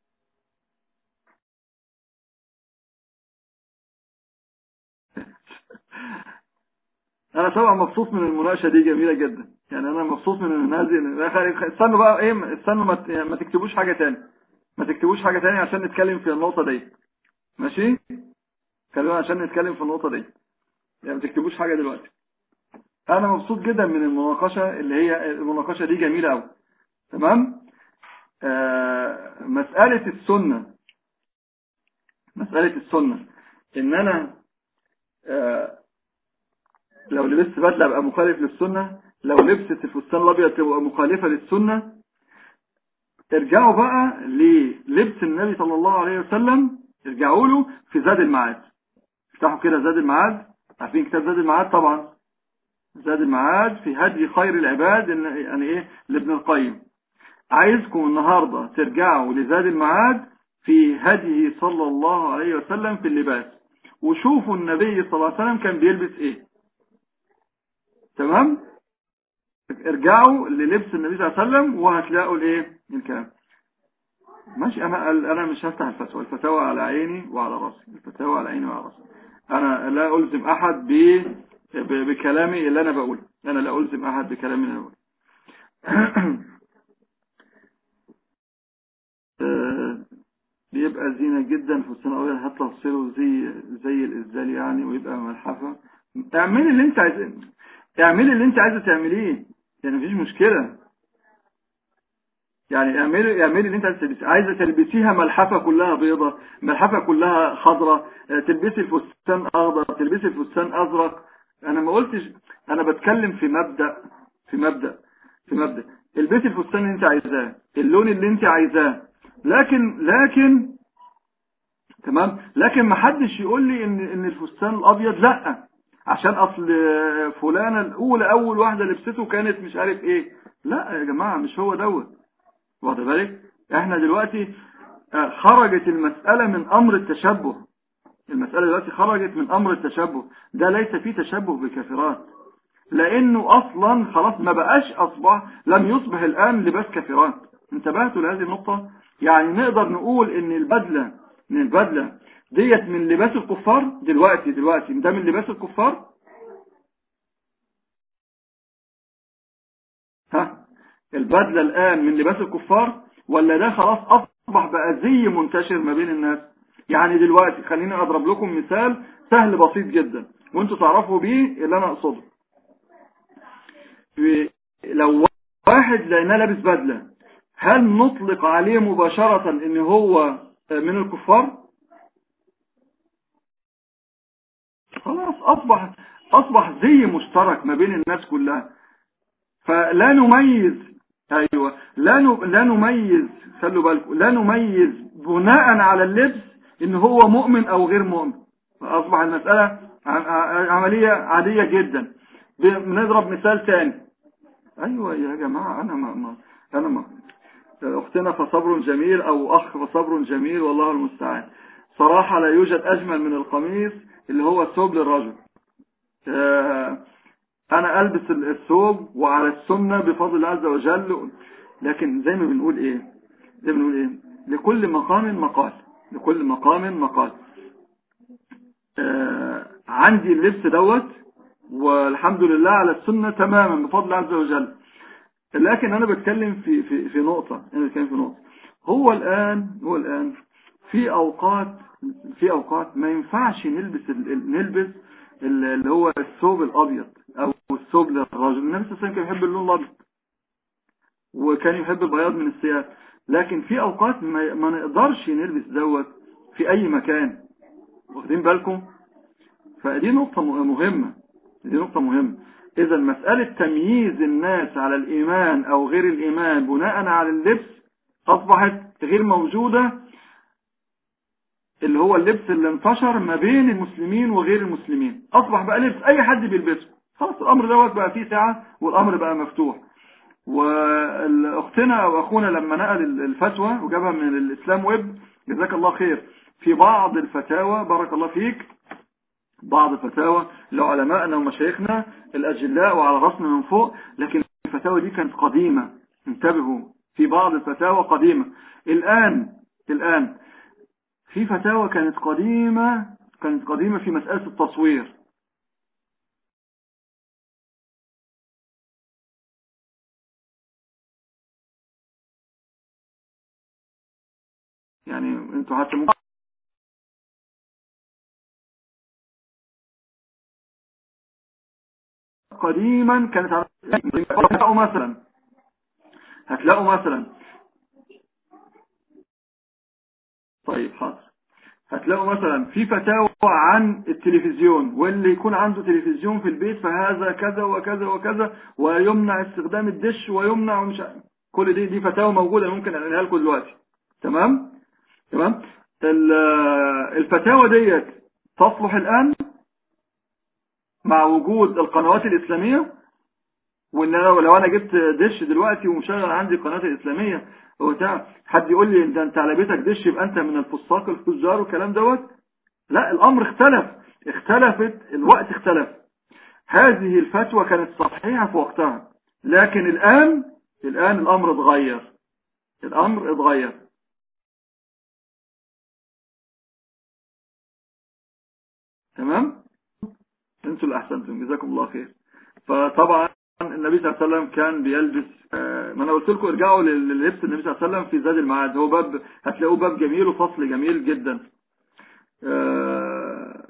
انا طبعا مبسوط من المناقشه دي جميله جدا يعني انا مبسوط من هذه استنوا بقى ايه استنوا ما ما تكتبوش حاجه تاني ما تكتبوش حاجه تاني عشان نتكلم في النقطه دي ماشي خلونا عشان نتكلم في النقطه دي يعني ما تكتبوش حاجه دلوقتي انا مبسوط جدا من المناقشه اللي هي المناقشه دي جميله قوي تمام آه مساله السنه مساله السنه ان انا آه لو لبست بدله ابقى مخالف للسنه لو لبست الفستان الابيض تبقى مخالفه للسنه ارجعوا بقى للبس النبي صلى الله عليه وسلم ارجعوا له في زاد المعاد افتحوا كده زاد المعاد عارفين كتاب زاد المعاد طبعا زاد المعاد في هدي خير العباد يعني ايه لابن القيم عايزكم النهاردة ترجعوا لزاد المعاد في هديه صلى الله عليه وسلم في اللباس وشوفوا النبي صلى الله عليه وسلم كان بيلبس ايه تمام ارجعوا للبس النبي صلى الله عليه وسلم وهتلاقوا الايه الكلام ماشي انا انا مش هفتح الفتوى الفتاوى على عيني وعلى راسي الفتاوى على عيني وعلى راسي انا لا الزم احد ب بكلامي اللي انا بقوله انا لا الزم احد بكلامي اللي انا بقوله بيبقى زينة جدا في السنة الأولى هتفصله زي زي الإزدال يعني ويبقى ملحفة اعملي اللي انت عايزه اعملي اللي انت عايزه تعمليه يعني مفيش مشكلة يعني اعملي اعملي اللي انت عايزه تلبسيه عايزه تلبسيها ملحفه كلها بيضة ملحفه كلها خضراء تلبسي الفستان اخضر تلبسي الفستان ازرق انا ما قلتش انا بتكلم في مبدأ في مبدأ في مبدأ البسي الفستان اللي انت عايزاه اللون اللي انت عايزاه لكن لكن تمام لكن ما حدش يقول لي ان ان الفستان الابيض لا عشان اصل فلانه الاولى اول واحده لبسته كانت مش عارف ايه لا يا جماعه مش هو دوت واخد بالك احنا دلوقتي خرجت المسألة من امر التشبه المسألة دلوقتي خرجت من امر التشبه ده ليس فيه تشبه بالكافرات لانه اصلا خلاص ما بقاش اصبح لم يصبح الان لباس كافرات انتبهتوا لهذه النقطة يعني نقدر نقول ان البدلة من البدلة ديت من لباس الكفار دلوقتي دلوقتي ده من لباس الكفار ها البدلة الآن من لباس الكفار ولا ده خلاص أصبح بقى زي منتشر ما بين الناس يعني دلوقتي خليني أضرب لكم مثال سهل بسيط جدا وانتوا تعرفوا بيه اللي أنا أقصده لو واحد لقيناه لابس بدلة هل نطلق عليه مباشرة ان هو من الكفار خلاص أصبح أصبح زي مشترك ما بين الناس كلها فلا نميز أيوة لا لا نميز خلوا بالكم لا نميز بناء على اللبس إن هو مؤمن أو غير مؤمن فأصبح المسألة عملية عادية جدا بنضرب مثال ثاني أيوة يا جماعة أنا ما, ما أنا ما أختنا فصبر جميل أو أخ فصبر جميل والله المستعان صراحة لا يوجد أجمل من القميص اللي هو الثوب للرجل آه، أنا ألبس الثوب وعلى السنة بفضل الله عز وجل لكن زي ما بنقول إيه زي ما بنقول إيه لكل مقام مقال لكل مقام مقال آه، عندي اللبس دوت والحمد لله على السنة تماما بفضل الله عز وجل لكن أنا بتكلم في في في نقطة أنا بتكلم في نقطة هو الآن هو الآن في أوقات في أوقات ما ينفعش نلبس نلبس اللي هو الثوب الأبيض أو الثوب للرجل النبي صلى الله عليه وسلم كان يحب اللون الأبيض وكان يحب البياض من الثياب لكن في أوقات ما, ما نقدرش نلبس دوت في أي مكان واخدين بالكم فدي نقطة مهمة دي نقطة مهمة إذا مسألة تمييز الناس على الإيمان أو غير الإيمان بناء على اللبس أصبحت غير موجودة اللي هو اللبس اللي انتشر ما بين المسلمين وغير المسلمين أصبح بقى لبس أي حد بيلبسه خلاص الأمر دوت بقى فيه ساعة والأمر بقى مفتوح واختنا او اخونا لما نقل الفتوى وجابها من الاسلام ويب جزاك الله خير في بعض الفتاوى بارك الله فيك بعض الفتاوى لعلمائنا ومشايخنا الاجلاء وعلى راسنا من فوق لكن الفتاوى دي كانت قديمة انتبهوا في بعض الفتاوى قديمة الان الان في فتاوى كانت قديمة كانت قديمة في مسألة التصوير يعني انتوا حتى ممكن قديما كانت هتلاقوا مثلا هتلاقوا مثلا طيب حاضر هتلاقوا مثلا في فتاوى عن التلفزيون واللي يكون عنده تلفزيون في البيت فهذا كذا وكذا وكذا ويمنع استخدام الدش ويمنع ومش كل دي دي فتاوى موجودة ممكن اقولها لكم دلوقتي تمام تمام الفتاوى ديت تصلح الآن مع وجود القنوات الإسلامية وان انا لو انا جبت دش دلوقتي ومشغل عندي القناه الاسلاميه وبتاع حد يقول لي انت انت على بيتك دش يبقى انت من الفساق الفجار والكلام دوت لا الامر اختلف اختلفت الوقت اختلف هذه الفتوى كانت صحيحه في وقتها لكن الان الان الامر اتغير الامر اتغير تمام انتوا اللي احسنتم جزاكم الله خير فطبعا النبي صلى الله عليه وسلم كان بيلبس آه، ما انا قلت لكم ارجعوا للبس النبي صلى الله عليه وسلم في زاد المعاد هو باب هتلاقوه باب جميل وفصل جميل جدا آه،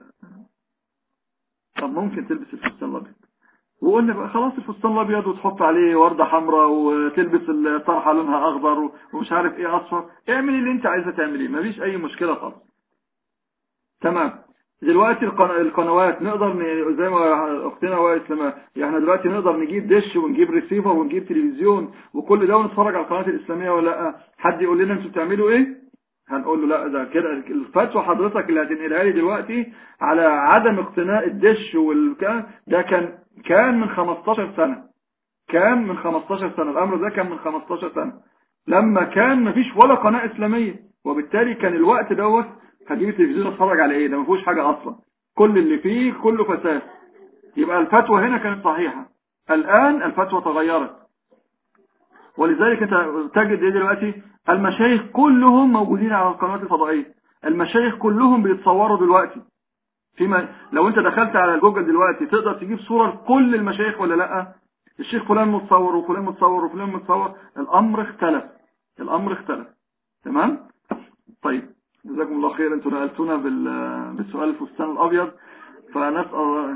طب ممكن تلبس الفستان الابيض وقلنا بقى خلاص الفستان الابيض وتحط عليه ورده حمراء وتلبس الطرحه لونها اخضر ومش عارف ايه اصفر اعملي اللي انت عايزه تعمليه مفيش اي مشكله خالص تمام دلوقتي القنوات نقدر زي ما اختنا وائس لما يعني دلوقتي نقدر نجيب دش ونجيب ريسيفر ونجيب تلفزيون وكل ده ونتفرج على القناه الاسلاميه ولا لا حد يقول لنا انتوا بتعملوا ايه هنقول له لا ده كده الفتوى حضرتك اللي هتنقلها لي دلوقتي على عدم اقتناء الدش والكلام ده كان كان من 15 سنه كان من 15 سنه الامر ده كان من 15 سنه لما كان مفيش ولا قناه اسلاميه وبالتالي كان الوقت دوت هجيب التلفزيون اتفرج على ايه ده ما فيهوش حاجة اصلا كل اللي فيه كله فساد يبقى الفتوى هنا كانت صحيحة الآن الفتوى تغيرت ولذلك انت تجد ايه دلوقتي المشايخ كلهم موجودين على القنوات الفضائية المشايخ كلهم بيتصوروا دلوقتي فيما لو انت دخلت على جوجل دلوقتي تقدر تجيب صورة لكل المشايخ ولا لا الشيخ فلان متصور وفلان متصور وفلان متصور الامر اختلف الامر اختلف تمام طيب جزاكم الله خير انتوا نقلتونا بالسؤال الفستان الابيض فنسال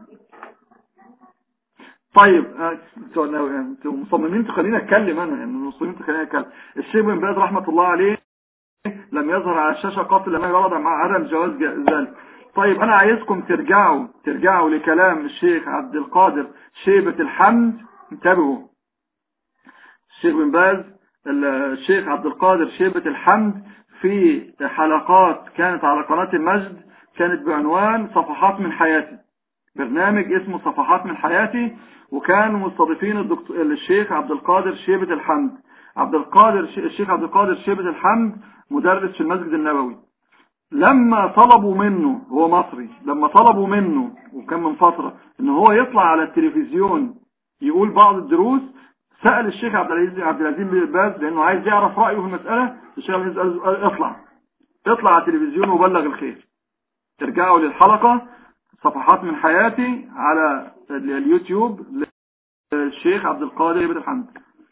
طيب انتوا مصممين تخليني اتكلم انا يعني مصممين تخليني اتكلم الشيخ بن باز رحمه الله عليه لم يظهر على الشاشه قط لما يرضى مع عدم جواز ذلك طيب انا عايزكم ترجعوا ترجعوا لكلام الشيخ عبد القادر شيبة الحمد انتبهوا الشيخ بن باز الشيخ عبد القادر شيبة الحمد في حلقات كانت على قناة المجد كانت بعنوان صفحات من حياتي برنامج اسمه صفحات من حياتي وكانوا مستضيفين الدكتور الشيخ عبد القادر شيبة الحمد عبد القادر الشيخ عبد القادر شيبة الحمد مدرس في المسجد النبوي لما طلبوا منه هو مصري لما طلبوا منه وكان من فترة ان هو يطلع على التلفزيون يقول بعض الدروس سأل الشيخ عبد العزيز عبد العزيز بن باز لانه عايز يعرف رأيه في المسألة الشيخ عبد العزيز قال اطلع اطلع على التلفزيون وبلغ الخير ترجعوا للحلقة صفحات من حياتي على اليوتيوب للشيخ عبد القادر بن الحمد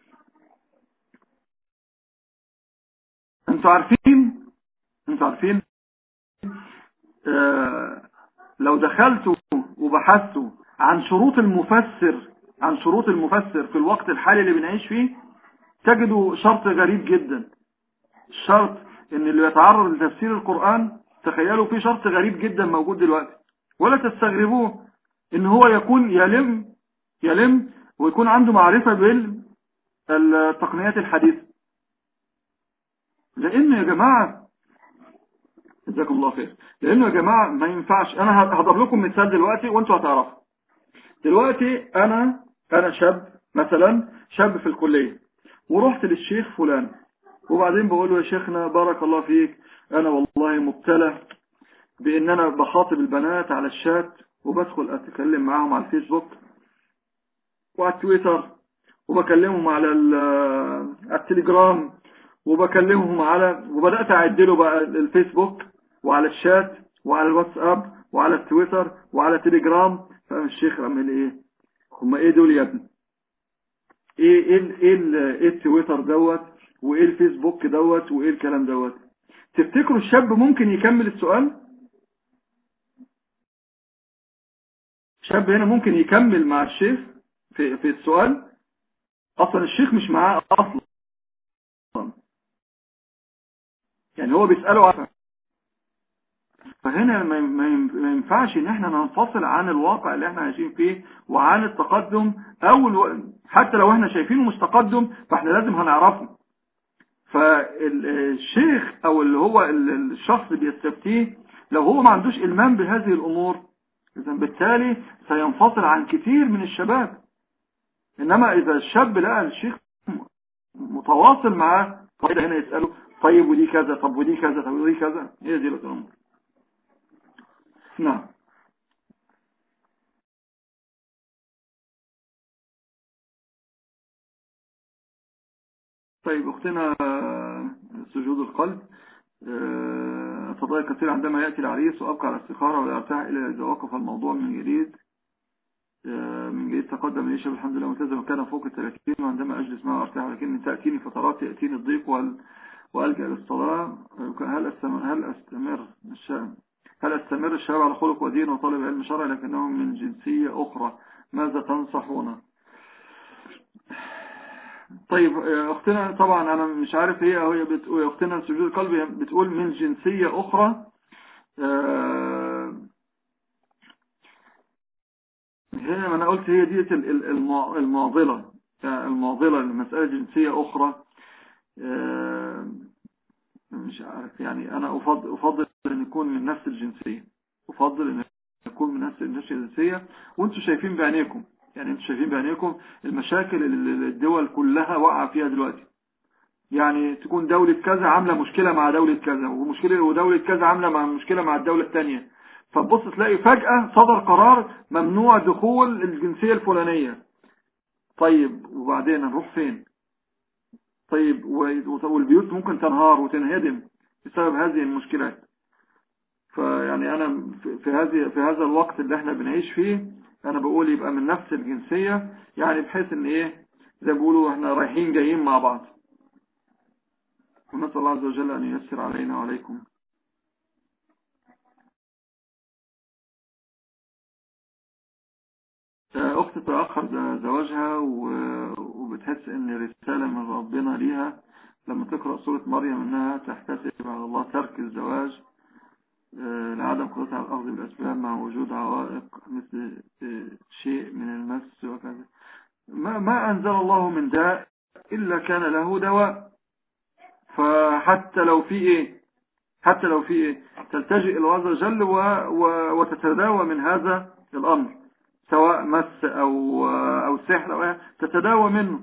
انتوا عارفين انتوا عارفين آه لو دخلتوا وبحثتوا عن شروط المفسر عن شروط المفسر في الوقت الحالي اللي بنعيش فيه تجدوا شرط غريب جدا الشرط ان اللي يتعرض لتفسير القرآن تخيلوا في شرط غريب جدا موجود دلوقتي ولا تستغربوه ان هو يكون يلم يلم ويكون عنده معرفة بالتقنيات الحديثة لان يا جماعة جزاكم الله خير لانه يا جماعة ما ينفعش انا هضرب لكم مثال دلوقتي وانتوا هتعرفوا دلوقتي انا انا شاب مثلا شاب في الكلية ورحت للشيخ فلان وبعدين بقول له يا شيخنا بارك الله فيك انا والله مبتلى بان انا بخاطب البنات على الشات وبدخل اتكلم معاهم على الفيسبوك وعلى التويتر وبكلمهم على التليجرام وبكلمهم على وبدأت اعدله بقى الفيسبوك وعلى الشات وعلى الواتساب وعلى التويتر وعلى تليجرام فقام الشيخ عمل ايه هم ايه دول يا ابني ايه ايه ايه, إيه التويتر دوت وايه الفيسبوك دوت وايه الكلام دوت تفتكروا الشاب ممكن يكمل السؤال شاب هنا ممكن يكمل مع الشيخ في في السؤال اصلا الشيخ مش معاه اصلا يعني هو بيسأله عفا فهنا ما ينفعش ان احنا ننفصل عن الواقع اللي احنا عايشين فيه وعن التقدم او حتى لو احنا شايفينه مش تقدم فاحنا لازم هنعرفه فالشيخ او اللي هو الشخص اللي بيستفتيه لو هو ما عندوش المام بهذه الامور اذا بالتالي سينفصل عن كثير من الشباب انما اذا الشاب لقى الشيخ متواصل معاه طيب هنا يسأله طيب ودي كذا طب ودي كذا طب ودي كذا هي دي الامور نعم طيب اختنا سجود القلب فضائل كثير عندما يأتي العريس وأبقى على استخارة ويرتاح إلى إذا وقف الموضوع من جديد من جديد تقدم لي شاب الحمد لله ملتزم وكان فوق الثلاثين وعندما أجلس معه وأرتاح ولكن تأتيني فترات يأتيني الضيق وال... وألجأ للصلاة هل أستمر هل أستمر الشام هل أستمر الشباب على خلق ودين وطالب علم شرعي لكنهم من جنسية أخرى ماذا تنصحون طيب اختنا طبعا انا مش عارف هي هي بتقول اختنا سجود القلب بتقول من جنسية اخرى هنا ما انا قلت هي ديت المعضلة المعضلة المسألة جنسية اخرى مش عارف يعني انا افضل, أفضل ان يكون من نفس الجنسية افضل ان يكون من نفس الجنسية وانتم شايفين بعينيكم يعني انتم شايفين بعينيكم المشاكل اللي الدول كلها واقعه فيها دلوقتي يعني تكون دولة كذا عاملة مشكلة مع دولة كذا ومشكلة ودولة كذا عاملة مع مشكلة مع الدولة الثانية فتبص تلاقي فجأة صدر قرار ممنوع دخول الجنسية الفلانية طيب وبعدين نروح فين طيب والبيوت ممكن تنهار وتنهدم بسبب هذه المشكلات فيعني انا في هذه في هذا الوقت اللي احنا بنعيش فيه انا بقول يبقى من نفس الجنسية يعني بحيث ان ايه زي بيقولوا احنا رايحين جايين مع بعض ونسأل الله عز وجل ان ييسر علينا وعليكم اخت تأخر زواجها وبتحس ان رسالة من ربنا ليها لما تقرأ سورة مريم انها تحتسب على الله ترك الزواج آه، لعدم قدرتها على الأخذ بالأسباب مع وجود عوائق مثل آه، شيء من المس وكذا ما, ما أنزل الله من داء إلا كان له دواء فحتى لو في إيه حتى لو في إيه تلتجئ إلى الله عز وجل وتتداوى من هذا الأمر سواء مس أو, أو سحر أو إيه، تتداوى منه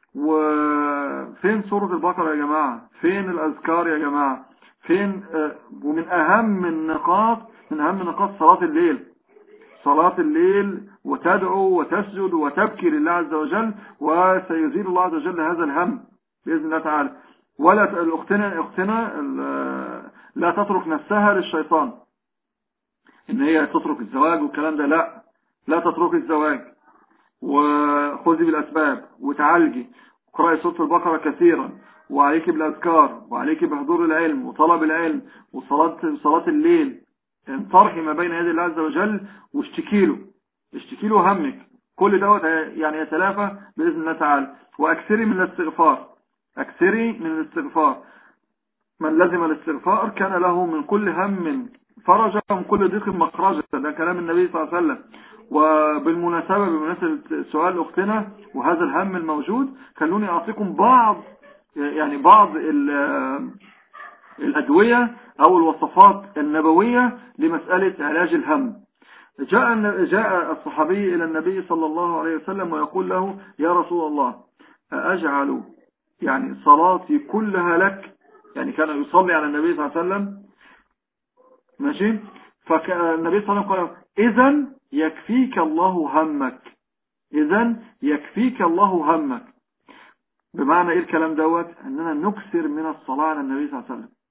وفين سورة البقرة يا جماعة فين الأذكار يا جماعة فين آه، ومن أهم النقاط من أهم نقاط صلاة الليل صلاة الليل وتدعو وتسجد وتبكي لله عز وجل وسيزيل الله عز وجل هذا الهم بإذن الله تعالى ولا أختنا, أختنا لا تترك نفسها للشيطان إن هي تترك الزواج والكلام ده لا لا تترك الزواج وخذي بالأسباب وتعالجي قرأي سورة البقرة كثيرا وعليك بالأذكار وعليك بحضور العلم وطلب العلم وصلاة صلاة الليل انطرحي ما بين يدي الله عز وجل واشتكي له اشتكي له همك كل دوت يعني يتلافى بإذن الله تعالى وأكثري من الاستغفار أكثري من الاستغفار من لزم الاستغفار كان له من كل هم فرجا ومن كل ضيق مخرجا ده كلام النبي صلى الله عليه وسلم وبالمناسبة بمناسبة سؤال أختنا وهذا الهم الموجود خلوني أعطيكم بعض يعني بعض الأدوية أو الوصفات النبوية لمسألة علاج الهم جاء جاء الصحابي إلى النبي صلى الله عليه وسلم ويقول له يا رسول الله أجعل يعني صلاتي كلها لك يعني كان يصلي على النبي صلى الله عليه وسلم ماشي فالنبي صلى الله عليه وسلم قال إذا يكفيك الله همك إذا يكفيك الله همك بمعنى ايه الكلام دوت اننا نكسر من الصلاة على النبي صلى الله عليه وسلم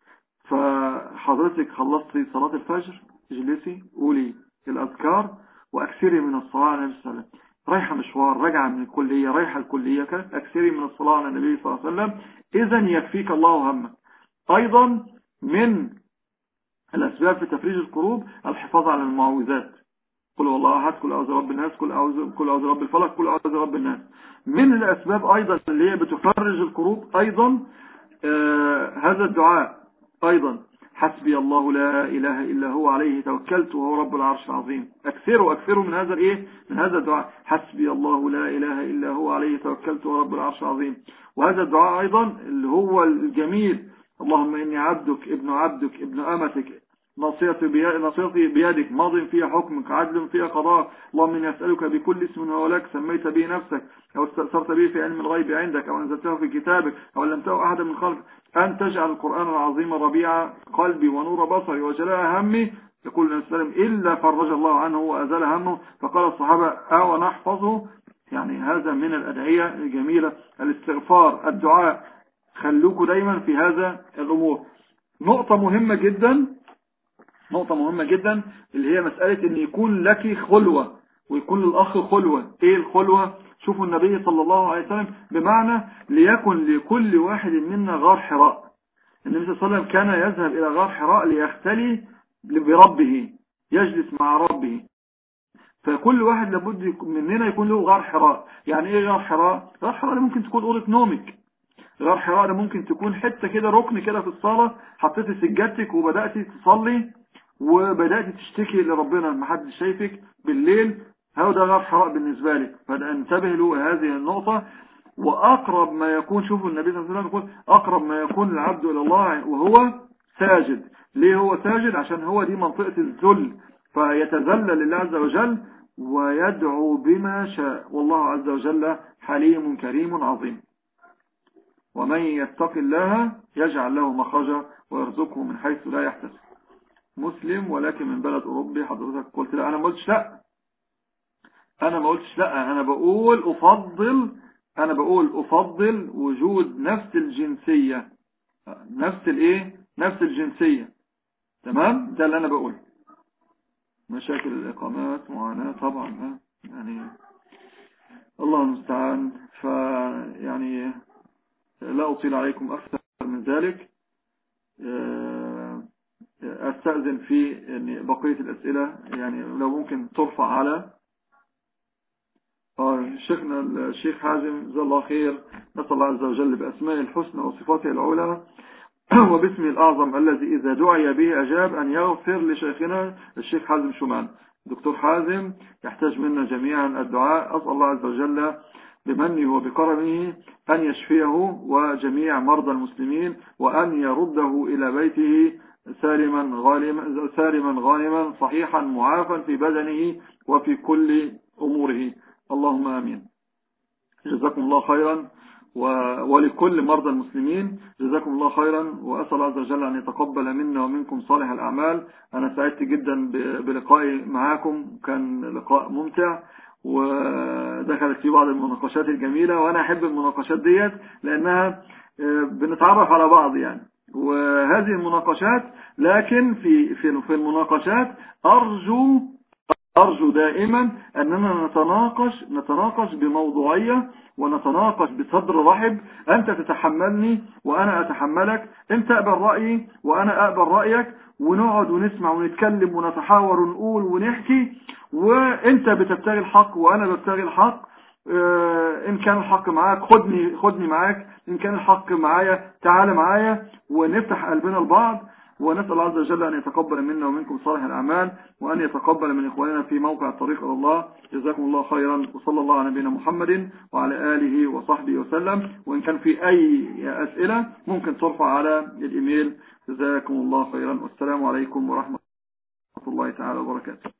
فحضرتك خلصتي صلاة الفجر اجلسي قولي الاذكار واكثري من الصلاة على النبي صلى الله عليه وسلم رايحة مشوار راجعة من الكلية رايحة الكلية اكثري من الصلاة على النبي صلى الله عليه وسلم اذا يكفيك الله همك ايضا من الاسباب في تفريج القروب الحفاظ على المعوذات قل والله احد كل اعوذ رب الناس كل اعوذ كل اعوذ رب الفلق كل اعوذ رب الناس من الاسباب ايضا اللي هي بتفرج الكروب ايضا آه هذا الدعاء ايضا حسبي الله لا اله الا هو عليه توكلت وهو رب العرش العظيم اكثروا اكثروا من هذا الايه من هذا الدعاء حسبي الله لا اله الا هو عليه توكلت وهو رب العرش العظيم وهذا الدعاء ايضا اللي هو الجميل اللهم اني عبدك ابن عبدك ابن امتك نصيتي بيدك ماض فيها حكمك عدل فيها قضاء اللهم إني أسألك بكل اسم هو لك سميت به نفسك أو استأثرت به في علم الغيب عندك أو أنزلته في كتابك أو علمته أحدا من خلقك أن تجعل القرآن العظيم ربيع قلبي ونور بصري وجلاء همي يقول النبي صلى الله عليه وسلم إلا فرج الله عنه وأزال همه فقال الصحابة أو نحفظه يعني هذا من الأدعية الجميلة الاستغفار الدعاء خلوكوا دايما في هذا الأمور نقطة مهمة جدا نقطة مهمة جدا اللي هي مسألة ان يكون لك خلوة ويكون للأخ خلوة ايه الخلوة شوفوا النبي صلى الله عليه وسلم بمعنى ليكن لكل واحد منا غار حراء النبي صلى الله عليه وسلم كان يذهب إلى غار حراء ليختلي بربه يجلس مع ربه فكل واحد لابد مننا يكون له غار حراء يعني ايه غار حراء غار حراء ممكن تكون أوضة نومك غار حراء ممكن تكون حتة كده ركن كده في الصالة حطيتي سجادتك وبدأتي تصلي وبدأت تشتكي لربنا ما حد شايفك بالليل هذا غير حراء بالنسبة لك فانتبه له هذه النقطة وأقرب ما يكون شوفوا النبي صلى الله عليه وسلم يقول أقرب ما يكون العبد إلى الله وهو ساجد ليه هو ساجد عشان هو دي منطقة الذل فيتذلل لله عز وجل ويدعو بما شاء والله عز وجل حليم كريم عظيم ومن يتق الله يجعل له مخرجا ويرزقه من حيث لا يحتسب مسلم ولكن من بلد أوروبي حضرتك قلت لا أنا ما قلتش لا أنا ما قلتش لا أنا بقول أفضل أنا بقول أفضل وجود نفس الجنسية نفس الإيه نفس الجنسية تمام ده اللي أنا بقوله مشاكل الإقامات معاناة طبعا يعني الله المستعان فيعني لا أطيل عليكم أكثر من ذلك أستأذن في يعني بقية الأسئلة يعني لو ممكن ترفع على شيخنا الشيخ حازم جزاه الله خير نسأل الله عز وجل بأسماء الحسنى وصفاته العلى وباسمه الأعظم الذي إذا دعي به أجاب أن يغفر لشيخنا الشيخ حازم شمان دكتور حازم يحتاج منا جميعا الدعاء أسأل الله عز وجل بمنه وبكرمه أن يشفيه وجميع مرضى المسلمين وأن يرده إلى بيته سالما غانما سالما غانما صحيحا معافا في بدنه وفي كل أموره اللهم آمين جزاكم الله خيرا ولكل مرضى المسلمين جزاكم الله خيرا وأسأل الله عز وجل أن يتقبل منا ومنكم صالح الأعمال أنا سعدت جدا بلقائي معاكم كان لقاء ممتع ودخلت في بعض المناقشات الجميلة وأنا أحب المناقشات ديت لأنها بنتعرف على بعض يعني وهذه المناقشات لكن في في في المناقشات أرجو أرجو دائما أننا نتناقش نتناقش بموضوعية ونتناقش بصدر رحب أنت تتحملني وأنا أتحملك أنت أقبل رأيي وأنا أقبل رأيك ونقعد ونسمع ونتكلم ونتحاور ونقول ونحكي وأنت بتبتغي الحق وأنا ببتغي الحق إن كان الحق معاك خدني, خدني معاك إن كان الحق معايا تعال معايا ونفتح قلبنا لبعض ونسأل الله عز وجل أن يتقبل منا ومنكم صالح الأعمال وأن يتقبل من إخواننا في موقع الطريق إلى الله جزاكم الله خيرا وصلى الله على نبينا محمد وعلى آله وصحبه وسلم وإن كان في أي أسئلة ممكن ترفع على الإيميل جزاكم الله خيرا والسلام عليكم ورحمة الله تعالى وبركاته